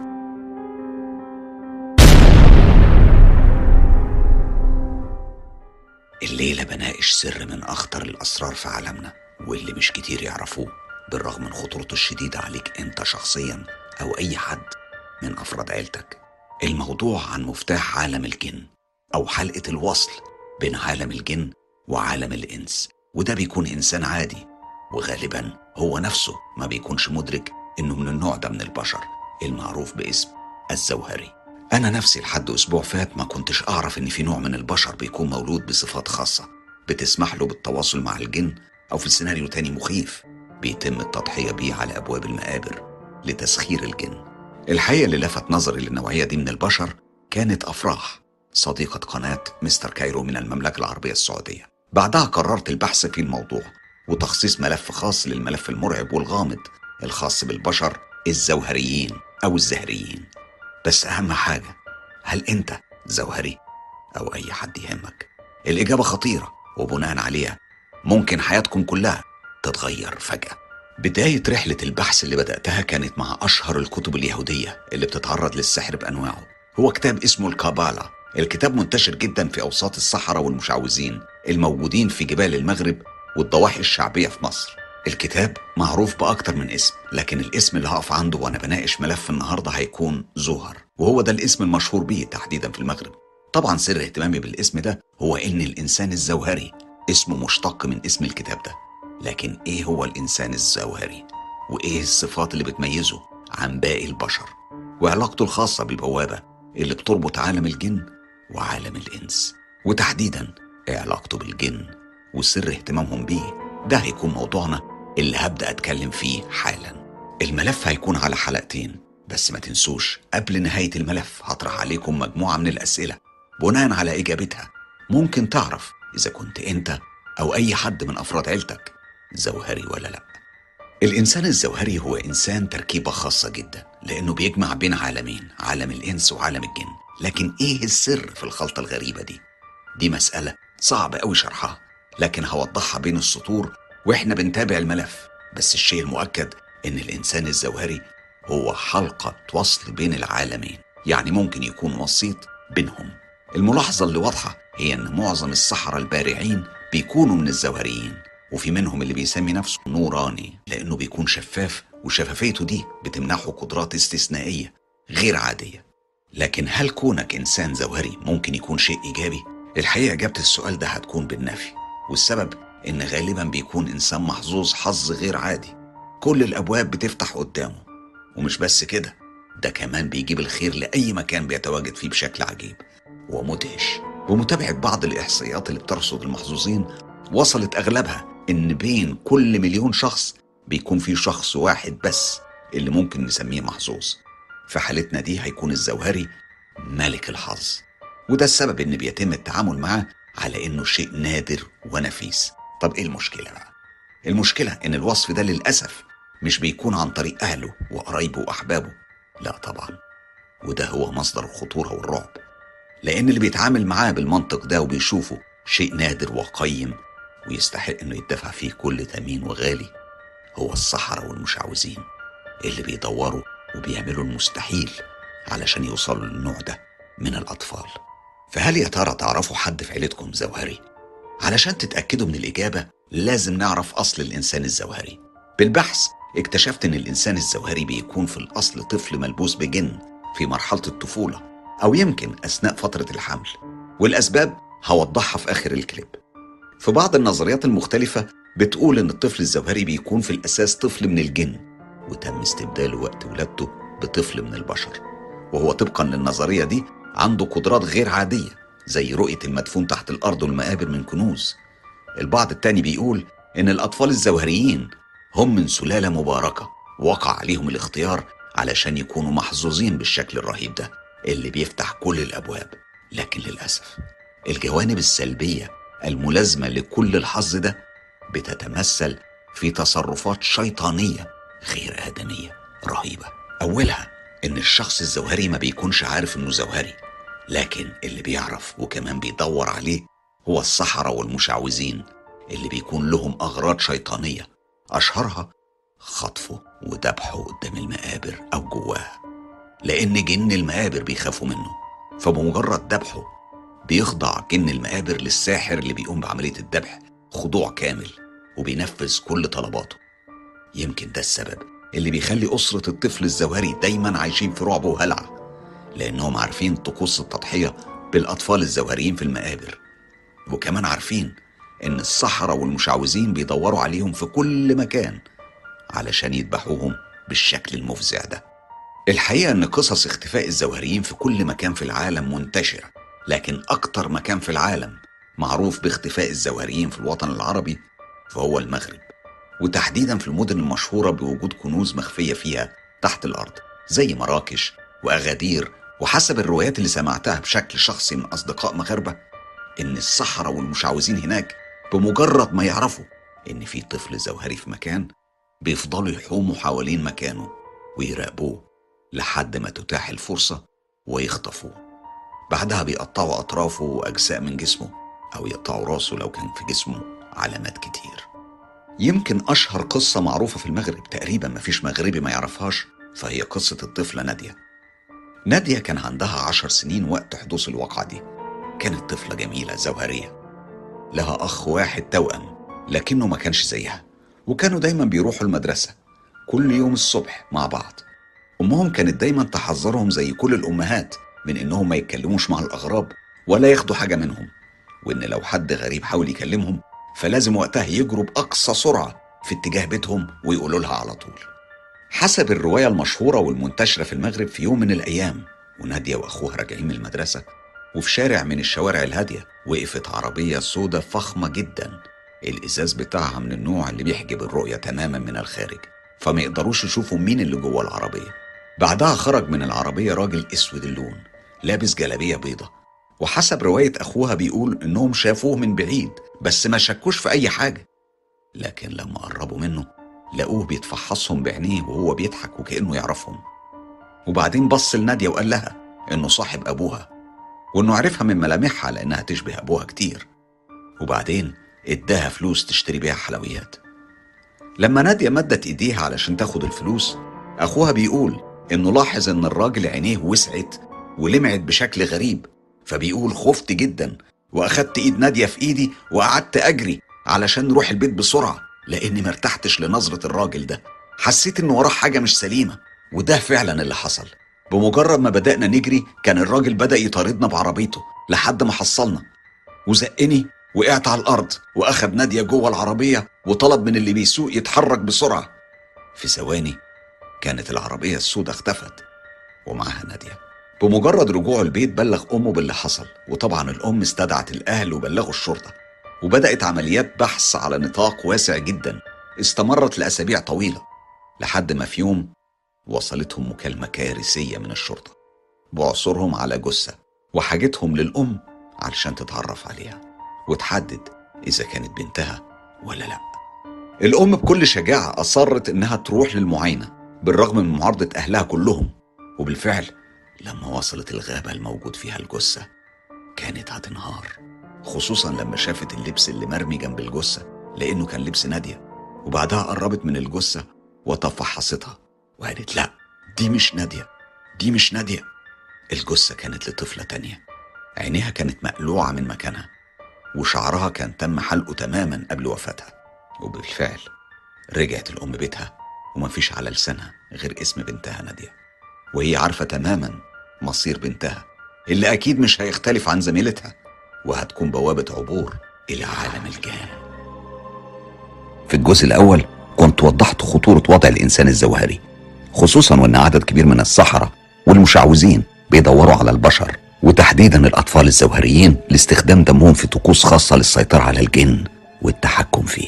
الليلة بناقش سر من أخطر الأسرار في عالمنا واللي مش كتير يعرفوه بالرغم من خطورته الشديدة عليك أنت شخصيا أو أي حد من أفراد عيلتك الموضوع عن مفتاح عالم الجن أو حلقة الوصل بين عالم الجن وعالم الإنس وده بيكون إنسان عادي وغالبا هو نفسه ما بيكونش مدرك إنه من النوع ده من البشر المعروف باسم الزوهري أنا نفسي لحد أسبوع فات ما كنتش أعرف إن في نوع من البشر بيكون مولود بصفات خاصة بتسمح له بالتواصل مع الجن أو في سيناريو تاني مخيف بيتم التضحية بيه على أبواب المقابر لتسخير الجن الحقيقة اللي لفت نظري للنوعية دي من البشر كانت أفراح صديقة قناة مستر كايرو من المملكة العربية السعودية بعدها قررت البحث في الموضوع وتخصيص ملف خاص للملف المرعب والغامض الخاص بالبشر الزوهريين أو الزهريين بس أهم حاجة هل أنت زوهري أو أي حد يهمك الإجابة خطيرة وبناء عليها ممكن حياتكم كلها تتغير فجأة بداية رحلة البحث اللي بدأتها كانت مع أشهر الكتب اليهودية اللي بتتعرض للسحر بأنواعه هو كتاب اسمه الكابالا الكتاب منتشر جدا في أوساط الصحراء والمشعوذين الموجودين في جبال المغرب والضواحي الشعبية في مصر الكتاب معروف بأكتر من اسم لكن الاسم اللي هقف عنده وأنا بناقش ملف النهاردة هيكون زهر وهو ده الاسم المشهور بيه تحديدا في المغرب طبعا سر اهتمامي بالاسم ده هو إن الإنسان الزوهري اسمه مشتق من اسم الكتاب ده لكن إيه هو الإنسان الزوهري وإيه الصفات اللي بتميزه عن باقي البشر وعلاقته الخاصة بالبوابة اللي بتربط عالم الجن وعالم الإنس وتحديدا إيه علاقته بالجن وسر اهتمامهم بيه ده هيكون موضوعنا اللي هبدأ أتكلم فيه حالا الملف هيكون على حلقتين بس ما تنسوش قبل نهاية الملف هطرح عليكم مجموعة من الأسئلة بناء على إجابتها ممكن تعرف إذا كنت أنت أو أي حد من أفراد عيلتك زوهري ولا لأ الإنسان الزوهري هو إنسان تركيبة خاصة جدا لأنه بيجمع بين عالمين عالم الإنس وعالم الجن لكن إيه السر في الخلطة الغريبة دي؟ دي مسألة صعب أوي شرحها لكن هوضحها بين السطور وإحنا بنتابع الملف بس الشيء المؤكد إن الإنسان الزوهري هو حلقة وصل بين العالمين يعني ممكن يكون وسيط بينهم الملاحظة اللي واضحة هي إن معظم السحرة البارعين بيكونوا من الزوهريين وفي منهم اللي بيسمي نفسه نوراني لأنه بيكون شفاف وشفافيته دي بتمنحه قدرات استثنائية غير عادية لكن هل كونك إنسان زوهري ممكن يكون شيء إيجابي؟ الحقيقة إجابة السؤال ده هتكون بالنفي والسبب إن غالبا بيكون إنسان محظوظ حظ غير عادي كل الأبواب بتفتح قدامه ومش بس كده ده كمان بيجيب الخير لأي مكان بيتواجد فيه بشكل عجيب ومدهش بمتابعة بعض الإحصائيات اللي بترصد المحظوظين وصلت أغلبها إن بين كل مليون شخص بيكون في شخص واحد بس اللي ممكن نسميه محظوظ في حالتنا دي هيكون الزوهري ملك الحظ وده السبب إن بيتم التعامل معاه على إنه شيء نادر ونفيس طب إيه المشكلة بقى؟ المشكلة إن الوصف ده للأسف مش بيكون عن طريق أهله وقرايبه وأحبابه لا طبعا وده هو مصدر الخطورة والرعب لأن اللي بيتعامل معاه بالمنطق ده وبيشوفه شيء نادر وقيم ويستحق إنه يدفع فيه كل ثمين وغالي هو السحرة والمشعوذين اللي بيدوروا وبيعملوا المستحيل علشان يوصلوا للنوع ده من الأطفال فهل يا ترى تعرفوا حد في عيلتكم زوهري؟ علشان تتأكدوا من الإجابة لازم نعرف أصل الإنسان الزوهري بالبحث اكتشفت إن الإنسان الزوهري بيكون في الأصل طفل ملبوس بجن في مرحلة الطفولة أو يمكن أثناء فترة الحمل والأسباب هوضحها في آخر الكليب في بعض النظريات المختلفة بتقول إن الطفل الزوهري بيكون في الأساس طفل من الجن وتم استبداله وقت ولادته بطفل من البشر وهو طبقا للنظرية دي عنده قدرات غير عادية زي رؤية المدفون تحت الأرض والمقابر من كنوز البعض التاني بيقول إن الأطفال الزوهريين هم من سلالة مباركة وقع عليهم الاختيار علشان يكونوا محظوظين بالشكل الرهيب ده اللي بيفتح كل الأبواب لكن للأسف الجوانب السلبية الملازمة لكل الحظ ده بتتمثل في تصرفات شيطانية غير آدمية رهيبة أولها إن الشخص الزوهري ما بيكونش عارف إنه زوهري لكن اللي بيعرف وكمان بيدور عليه هو السحرة والمشعوذين اللي بيكون لهم أغراض شيطانية أشهرها خطفه وذبحه قدام المقابر أو جواها لأن جن المقابر بيخافوا منه فبمجرد ذبحه بيخضع جن المقابر للساحر اللي بيقوم بعملية الذبح خضوع كامل وبينفذ كل طلباته يمكن ده السبب اللي بيخلي أسرة الطفل الزوهري دايما عايشين في رعب وهلع لأنهم عارفين طقوس التضحية بالأطفال الزوهريين في المقابر وكمان عارفين إن السحرة والمشعوذين بيدوروا عليهم في كل مكان علشان يذبحوهم بالشكل المفزع ده الحقيقة إن قصص اختفاء الزوهريين في كل مكان في العالم منتشرة لكن أكتر مكان في العالم معروف باختفاء الزوهريين في الوطن العربي فهو المغرب وتحديدا في المدن المشهورة بوجود كنوز مخفية فيها تحت الأرض زي مراكش وأغادير وحسب الروايات اللي سمعتها بشكل شخصي من أصدقاء مغاربة إن السحرة والمشعوذين هناك بمجرد ما يعرفوا إن في طفل زوهري في مكان بيفضلوا يحوموا حوالين مكانه ويراقبوه لحد ما تتاح الفرصة ويخطفوه بعدها بيقطعوا أطرافه وأجزاء من جسمه أو يقطعوا راسه لو كان في جسمه علامات كتير يمكن أشهر قصة معروفة في المغرب تقريبا مفيش مغربي ما يعرفهاش فهي قصة الطفلة نادية نادية كان عندها عشر سنين وقت حدوث الواقعة دي كانت طفلة جميلة زوهرية لها أخ واحد توأم لكنه ما كانش زيها وكانوا دايما بيروحوا المدرسة كل يوم الصبح مع بعض أمهم كانت دايما تحذرهم زي كل الأمهات من إنهم ما يتكلموش مع الأغراب ولا ياخدوا حاجة منهم وإن لو حد غريب حاول يكلمهم فلازم وقتها يجروا بأقصى سرعة في اتجاه بيتهم ويقولوا لها على طول حسب الرواية المشهورة والمنتشرة في المغرب في يوم من الأيام ونادية وأخوها راجعين من المدرسة وفي شارع من الشوارع الهادية وقفت عربية سودة فخمة جدا الإزاز بتاعها من النوع اللي بيحجب الرؤية تماما من الخارج فما يقدروش يشوفوا مين اللي جوه العربية بعدها خرج من العربية راجل اسود اللون لابس جلابية بيضة وحسب رواية أخوها بيقول إنهم شافوه من بعيد بس ما شكوش في أي حاجة لكن لما قربوا منه لقوه بيتفحصهم بعينيه وهو بيضحك وكأنه يعرفهم وبعدين بص لنادية وقال لها إنه صاحب أبوها وإنه عرفها من ملامحها لأنها تشبه أبوها كتير وبعدين اداها فلوس تشتري بيها حلويات لما نادية مدت ايديها علشان تاخد الفلوس اخوها بيقول انه لاحظ ان الراجل عينيه وسعت ولمعت بشكل غريب فبيقول خفت جدا واخدت ايد نادية في ايدي وقعدت اجري علشان نروح البيت بسرعة لاني مرتحتش لنظرة الراجل ده حسيت ان وراه حاجة مش سليمة وده فعلا اللي حصل بمجرد ما بدأنا نجري كان الراجل بدأ يطاردنا بعربيته لحد ما حصلنا وزقني وقعت على الأرض وأخد نادية جوه العربية وطلب من اللي بيسوق يتحرك بسرعة في ثواني كانت العربية السوداء اختفت ومعها نادية بمجرد رجوعه البيت بلغ أمه باللي حصل وطبعا الأم استدعت الأهل وبلغوا الشرطة وبدأت عمليات بحث على نطاق واسع جدا استمرت لأسابيع طويلة لحد ما في يوم وصلتهم مكالمة كارثية من الشرطة بعثرهم على جثة وحاجتهم للأم علشان تتعرف عليها وتحدد إذا كانت بنتها ولا لأ الأم بكل شجاعة أصرت إنها تروح للمعاينة بالرغم من معارضة أهلها كلهم وبالفعل لما وصلت الغابة الموجود فيها الجثة كانت هتنهار خصوصا لما شافت اللبس اللي مرمي جنب الجثة لأنه كان لبس نادية وبعدها قربت من الجثة وتفحصتها وقالت لا دي مش نادية دي مش نادية الجثة كانت لطفلة تانية عينيها كانت مقلوعة من مكانها وشعرها كان تم حلقه تماما قبل وفاتها وبالفعل رجعت الأم بيتها ومفيش على لسانها غير اسم بنتها نادية وهي عارفة تماما مصير بنتها اللي أكيد مش هيختلف عن زميلتها وهتكون بوابة عبور إلى عالم الجان في الجزء الأول كنت وضحت خطورة وضع الإنسان الزوهري خصوصا وأن عدد كبير من السحرة والمشعوذين بيدوروا على البشر وتحديدا الأطفال الزوهريين لاستخدام دمهم في طقوس خاصة للسيطرة على الجن والتحكم فيه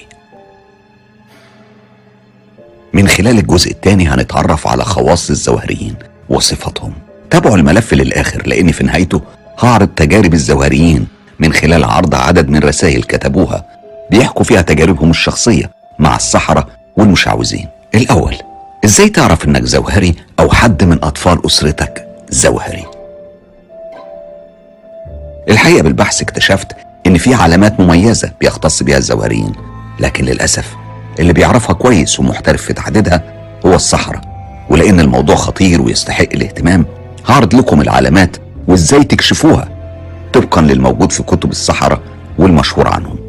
من خلال الجزء الثاني هنتعرف على خواص الزوهريين وصفاتهم تابعوا الملف للآخر لأن في نهايته هعرض تجارب الزوهريين من خلال عرض عدد من رسائل كتبوها بيحكوا فيها تجاربهم الشخصية مع السحرة والمشعوذين الأول إزاي تعرف إنك زوهري أو حد من أطفال أسرتك زوهري الحقيقة بالبحث اكتشفت إن في علامات مميزة بيختص بها الزوهريين لكن للأسف اللي بيعرفها كويس ومحترف في تحديدها هو السحرة ولأن الموضوع خطير ويستحق الاهتمام هعرض لكم العلامات وإزاي تكشفوها طبقا للموجود في كتب السحرة والمشهور عنهم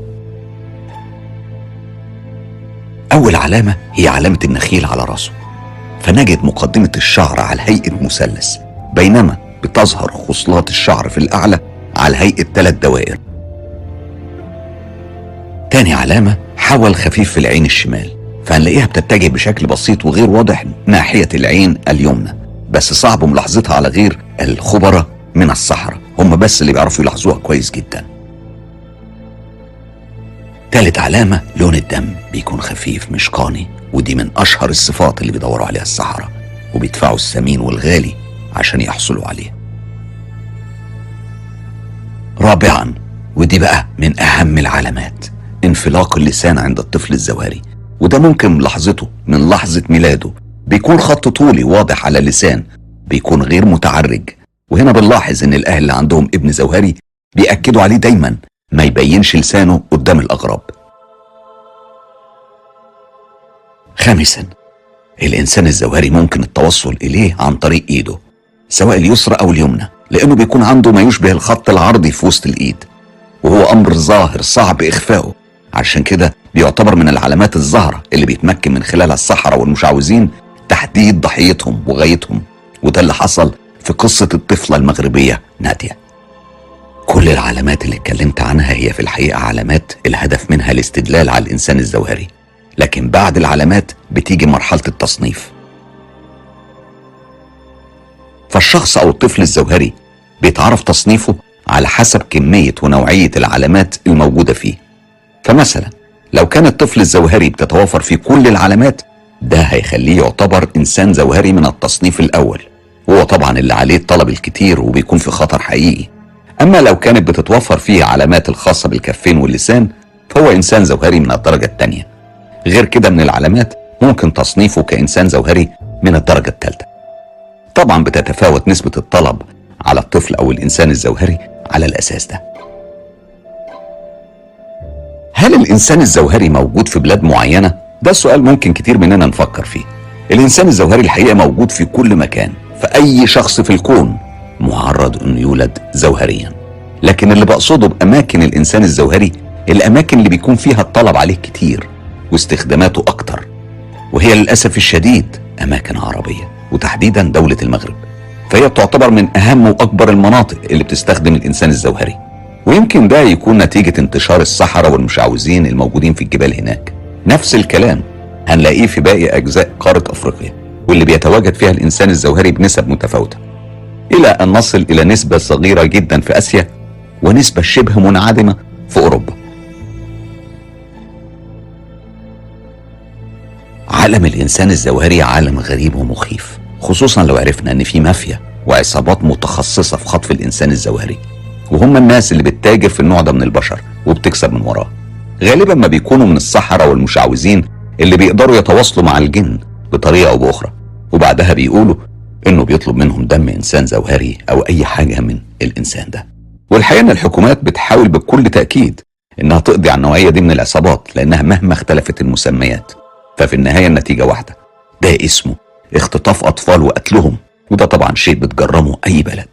أول علامة هي علامة النخيل على راسه فنجد مقدمة الشعر على هيئة مثلث بينما بتظهر خصلات الشعر في الأعلى على هيئة ثلاث دوائر تاني علامة حول خفيف في العين الشمال فهنلاقيها بتتجه بشكل بسيط وغير واضح ناحية العين اليمنى بس صعب ملاحظتها على غير الخبراء من الصحراء هم بس اللي بيعرفوا يلاحظوها كويس جدا تالت علامة لون الدم بيكون خفيف مش قاني ودي من أشهر الصفات اللي بيدوروا عليها السحرة وبيدفعوا الثمين والغالي عشان يحصلوا عليه رابعا ودي بقى من أهم العلامات انفلاق اللسان عند الطفل الزواري وده ممكن ملاحظته من لحظة ميلاده بيكون خط طولي واضح على اللسان بيكون غير متعرج وهنا بنلاحظ ان الاهل اللي عندهم ابن زوهري بيأكدوا عليه دايما ما يبينش لسانه قدام الاغراب خامسا الانسان الزوهري ممكن التوصل اليه عن طريق ايده سواء اليسرى او اليمنى لانه بيكون عنده ما يشبه الخط العرضي في وسط الايد وهو امر ظاهر صعب اخفائه عشان كده بيعتبر من العلامات الظاهرة اللي بيتمكن من خلالها السحرة والمشعوذين تحديد ضحيتهم وغايتهم وده اللي حصل في قصة الطفلة المغربية نادية كل العلامات اللي اتكلمت عنها هي في الحقيقة علامات الهدف منها الاستدلال على الإنسان الزوهري لكن بعد العلامات بتيجي مرحلة التصنيف فالشخص أو الطفل الزوهري بيتعرف تصنيفه على حسب كمية ونوعية العلامات الموجودة فيه فمثلا لو كان الطفل الزوهري بتتوافر فيه كل العلامات ده هيخليه يعتبر إنسان زوهري من التصنيف الأول وهو طبعا اللي عليه الطلب الكتير وبيكون في خطر حقيقي أما لو كانت بتتوفر فيه علامات الخاصة بالكفين واللسان فهو إنسان زوهري من الدرجة الثانية غير كده من العلامات ممكن تصنيفه كإنسان زوهري من الدرجة الثالثة طبعا بتتفاوت نسبة الطلب على الطفل أو الإنسان الزوهري على الأساس ده هل الإنسان الزوهري موجود في بلاد معينة؟ ده سؤال ممكن كتير مننا نفكر فيه الإنسان الزوهري الحقيقة موجود في كل مكان فأي شخص في الكون معرض أنه يولد زوهريا لكن اللي بقصده بأماكن الإنسان الزوهري الأماكن اللي بيكون فيها الطلب عليه كتير واستخداماته أكتر وهي للأسف الشديد أماكن عربية وتحديدا دولة المغرب فهي تعتبر من أهم وأكبر المناطق اللي بتستخدم الإنسان الزوهري ويمكن ده يكون نتيجة انتشار الصحراء والمشعوذين الموجودين في الجبال هناك نفس الكلام هنلاقيه في باقي أجزاء قارة أفريقيا واللي بيتواجد فيها الإنسان الزوهري بنسب متفاوتة إلى أن نصل إلى نسبة صغيرة جدا في آسيا ونسبة شبه منعدمة في أوروبا عالم الإنسان الزوهري عالم غريب ومخيف خصوصا لو عرفنا أن في مافيا وعصابات متخصصة في خطف الإنسان الزوهري وهم الناس اللي بتتاجر في النوع ده من البشر وبتكسب من وراه غالبا ما بيكونوا من السحرة والمشعوذين اللي بيقدروا يتواصلوا مع الجن بطريقة أو بأخرى وبعدها بيقولوا إنه بيطلب منهم دم إنسان زوهري أو أي حاجة من الإنسان ده والحقيقة إن الحكومات بتحاول بكل تأكيد إنها تقضي على النوعية دي من العصابات لأنها مهما اختلفت المسميات ففي النهاية النتيجة واحدة ده اسمه اختطاف أطفال وقتلهم وده طبعا شيء بتجرمه أي بلد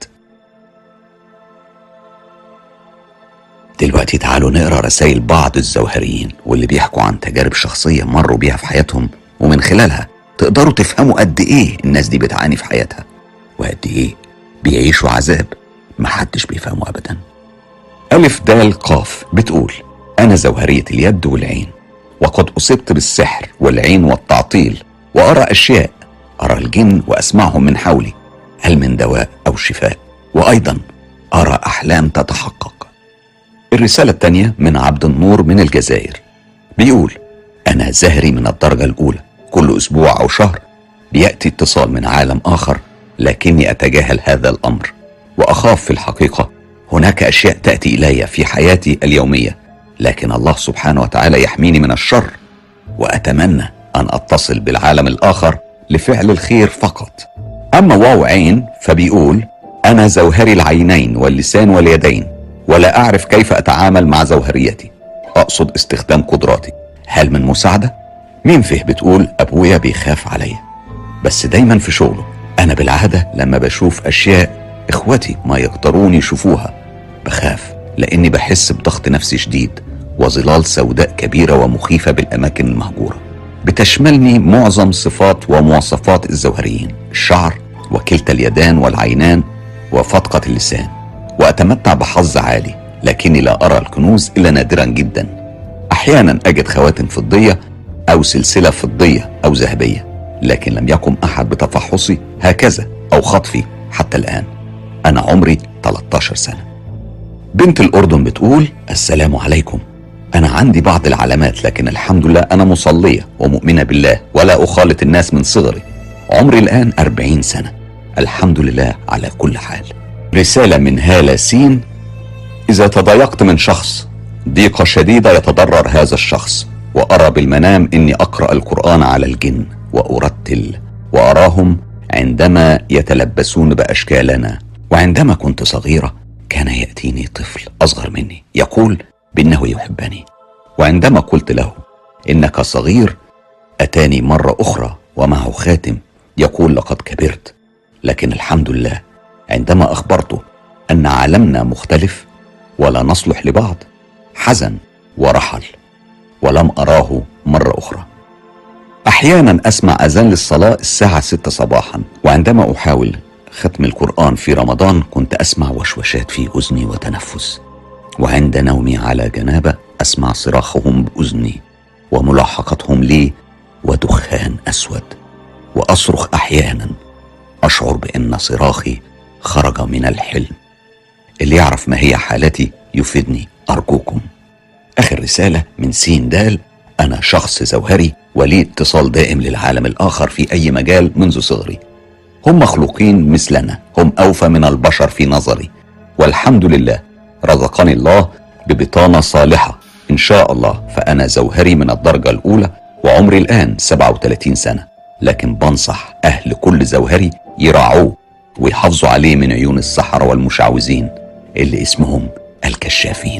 دلوقتي تعالوا نقرا رسائل بعض الزوهريين واللي بيحكوا عن تجارب شخصيه مروا بيها في حياتهم ومن خلالها تقدروا تفهموا قد ايه الناس دي بتعاني في حياتها وقد ايه بيعيشوا عذاب محدش بيفهمه ابدا ألف دال قاف بتقول أنا زوهرية اليد والعين وقد أصبت بالسحر والعين والتعطيل وأرى أشياء أرى الجن وأسمعهم من حولي هل من دواء أو شفاء وأيضا أرى أحلام تتحقق الرسالة الثانية من عبد النور من الجزائر بيقول أنا زهري من الدرجة الأولى كل أسبوع أو شهر بيأتي اتصال من عالم آخر لكني أتجاهل هذا الأمر وأخاف في الحقيقة هناك أشياء تأتي إلي في حياتي اليومية لكن الله سبحانه وتعالى يحميني من الشر وأتمنى أن أتصل بالعالم الآخر لفعل الخير فقط أما واو عين فبيقول أنا زوهري العينين واللسان واليدين ولا أعرف كيف أتعامل مع زوهريتي أقصد استخدام قدراتي هل من مساعدة؟ مين فيه بتقول أبويا بيخاف عليا بس دايما في شغله أنا بالعادة لما بشوف أشياء إخوتي ما يقدرون يشوفوها بخاف لأني بحس بضغط نفسي شديد وظلال سوداء كبيرة ومخيفة بالأماكن المهجورة بتشملني معظم صفات ومواصفات الزوهريين الشعر وكلتا اليدان والعينان وفتقة اللسان وأتمتع بحظ عالي لكني لا أرى الكنوز إلا نادرا جدا أحيانا أجد خواتم فضية أو سلسلة فضية أو ذهبية لكن لم يقم أحد بتفحصي هكذا أو خطفي حتى الآن أنا عمري 13 سنة بنت الأردن بتقول السلام عليكم أنا عندي بعض العلامات لكن الحمد لله أنا مصلية ومؤمنة بالله ولا أخالط الناس من صغري عمري الآن أربعين سنة الحمد لله على كل حال رسالة من هالة سين إذا تضايقت من شخص ضيقة شديدة يتضرر هذا الشخص وأرى بالمنام إني أقرأ القرآن على الجن وأرتل وأراهم عندما يتلبسون بأشكالنا وعندما كنت صغيرة كان يأتيني طفل أصغر مني يقول بأنه يحبني وعندما قلت له إنك صغير أتاني مرة أخرى ومعه خاتم يقول لقد كبرت لكن الحمد لله عندما أخبرته أن عالمنا مختلف ولا نصلح لبعض حزن ورحل ولم أراه مرة أخرى أحيانا أسمع أذان للصلاة الساعة ستة صباحا وعندما أحاول ختم القرآن في رمضان كنت أسمع وشوشات في أذني وتنفس وعند نومي على جنابة أسمع صراخهم بأذني وملاحقتهم لي ودخان أسود وأصرخ أحيانا أشعر بأن صراخي خرج من الحلم اللي يعرف ما هي حالتي يفيدني أرجوكم آخر رسالة من سين دال أنا شخص زوهري ولي اتصال دائم للعالم الآخر في أي مجال منذ صغري هم مخلوقين مثلنا هم أوفى من البشر في نظري والحمد لله رزقني الله ببطانة صالحة إن شاء الله فأنا زوهري من الدرجة الأولى وعمري الآن 37 سنة لكن بنصح أهل كل زوهري يراعوه ويحافظوا عليه من عيون السحرة والمشعوذين اللي اسمهم الكشافين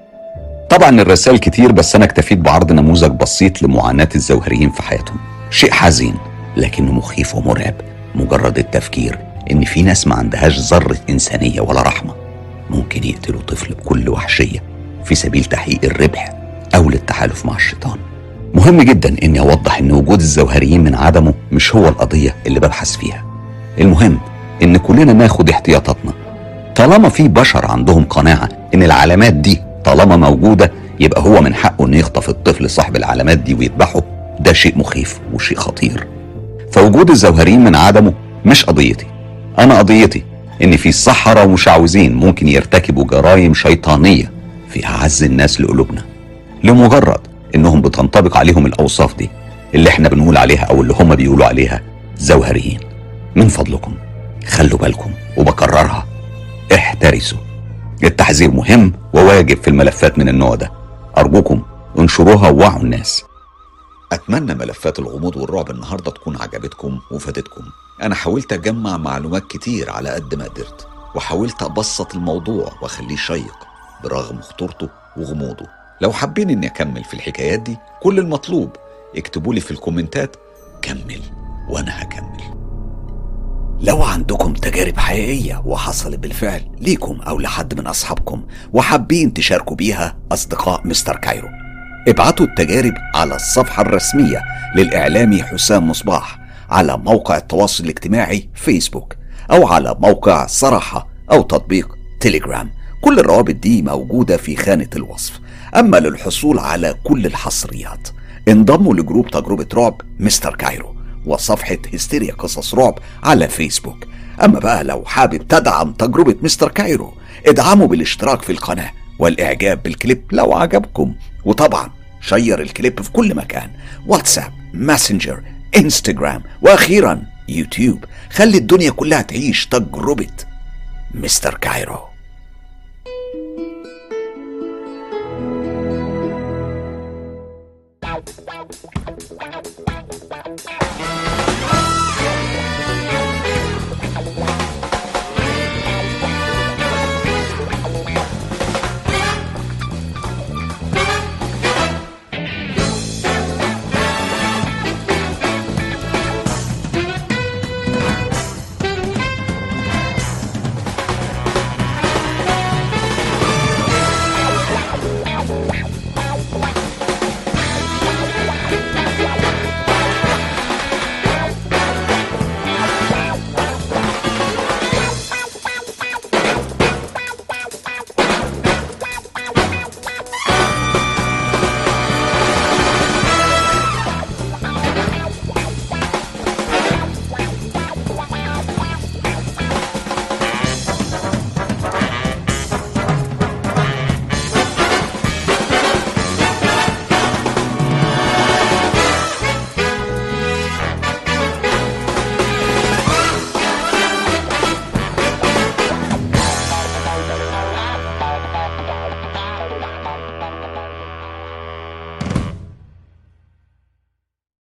طبعا الرسائل كتير بس أنا اكتفيت بعرض نموذج بسيط لمعاناة الزوهريين في حياتهم شيء حزين لكنه مخيف ومرعب مجرد التفكير إن في ناس ما عندهاش ذرة إنسانية ولا رحمة ممكن يقتلوا طفل بكل وحشية في سبيل تحقيق الربح أو للتحالف مع الشيطان مهم جدا اني اوضح ان وجود الزوهريين من عدمه مش هو القضيه اللي ببحث فيها المهم ان كلنا ناخد احتياطاتنا طالما في بشر عندهم قناعه ان العلامات دي طالما موجوده يبقى هو من حقه انه يخطف الطفل صاحب العلامات دي ويذبحه ده شيء مخيف وشيء خطير فوجود الزوهريين من عدمه مش قضيتي انا قضيتي ان في سحرة ومشعوذين ممكن يرتكبوا جرائم شيطانيه في اعز الناس لقلوبنا لمجرد انهم بتنطبق عليهم الاوصاف دي اللي احنا بنقول عليها او اللي هم بيقولوا عليها زوهريين من فضلكم خلوا بالكم وبكررها احترسوا التحذير مهم وواجب في الملفات من النوع ده ارجوكم انشروها ووعوا الناس أتمنى ملفات الغموض والرعب النهاردة تكون عجبتكم وفادتكم أنا حاولت أجمع معلومات كتير على قد ما قدرت وحاولت أبسط الموضوع وأخليه شيق برغم خطورته وغموضه لو حابين اني اكمل في الحكايات دي كل المطلوب اكتبوا لي في الكومنتات كمل وانا هكمل لو عندكم تجارب حقيقية وحصلت بالفعل ليكم أو لحد من أصحابكم وحابين تشاركوا بيها أصدقاء مستر كايرو ابعتوا التجارب على الصفحة الرسمية للإعلامي حسام مصباح على موقع التواصل الاجتماعي فيسبوك أو على موقع صراحة أو تطبيق تيليجرام كل الروابط دي موجودة في خانة الوصف أما للحصول على كل الحصريات انضموا لجروب تجربة رعب مستر كايرو وصفحة هستيريا قصص رعب على فيسبوك أما بقى لو حابب تدعم تجربة مستر كايرو ادعموا بالاشتراك في القناة والإعجاب بالكليب لو عجبكم وطبعا شير الكليب في كل مكان واتساب ماسنجر انستجرام واخيرا يوتيوب خلي الدنيا كلها تعيش تجربة مستر كايرو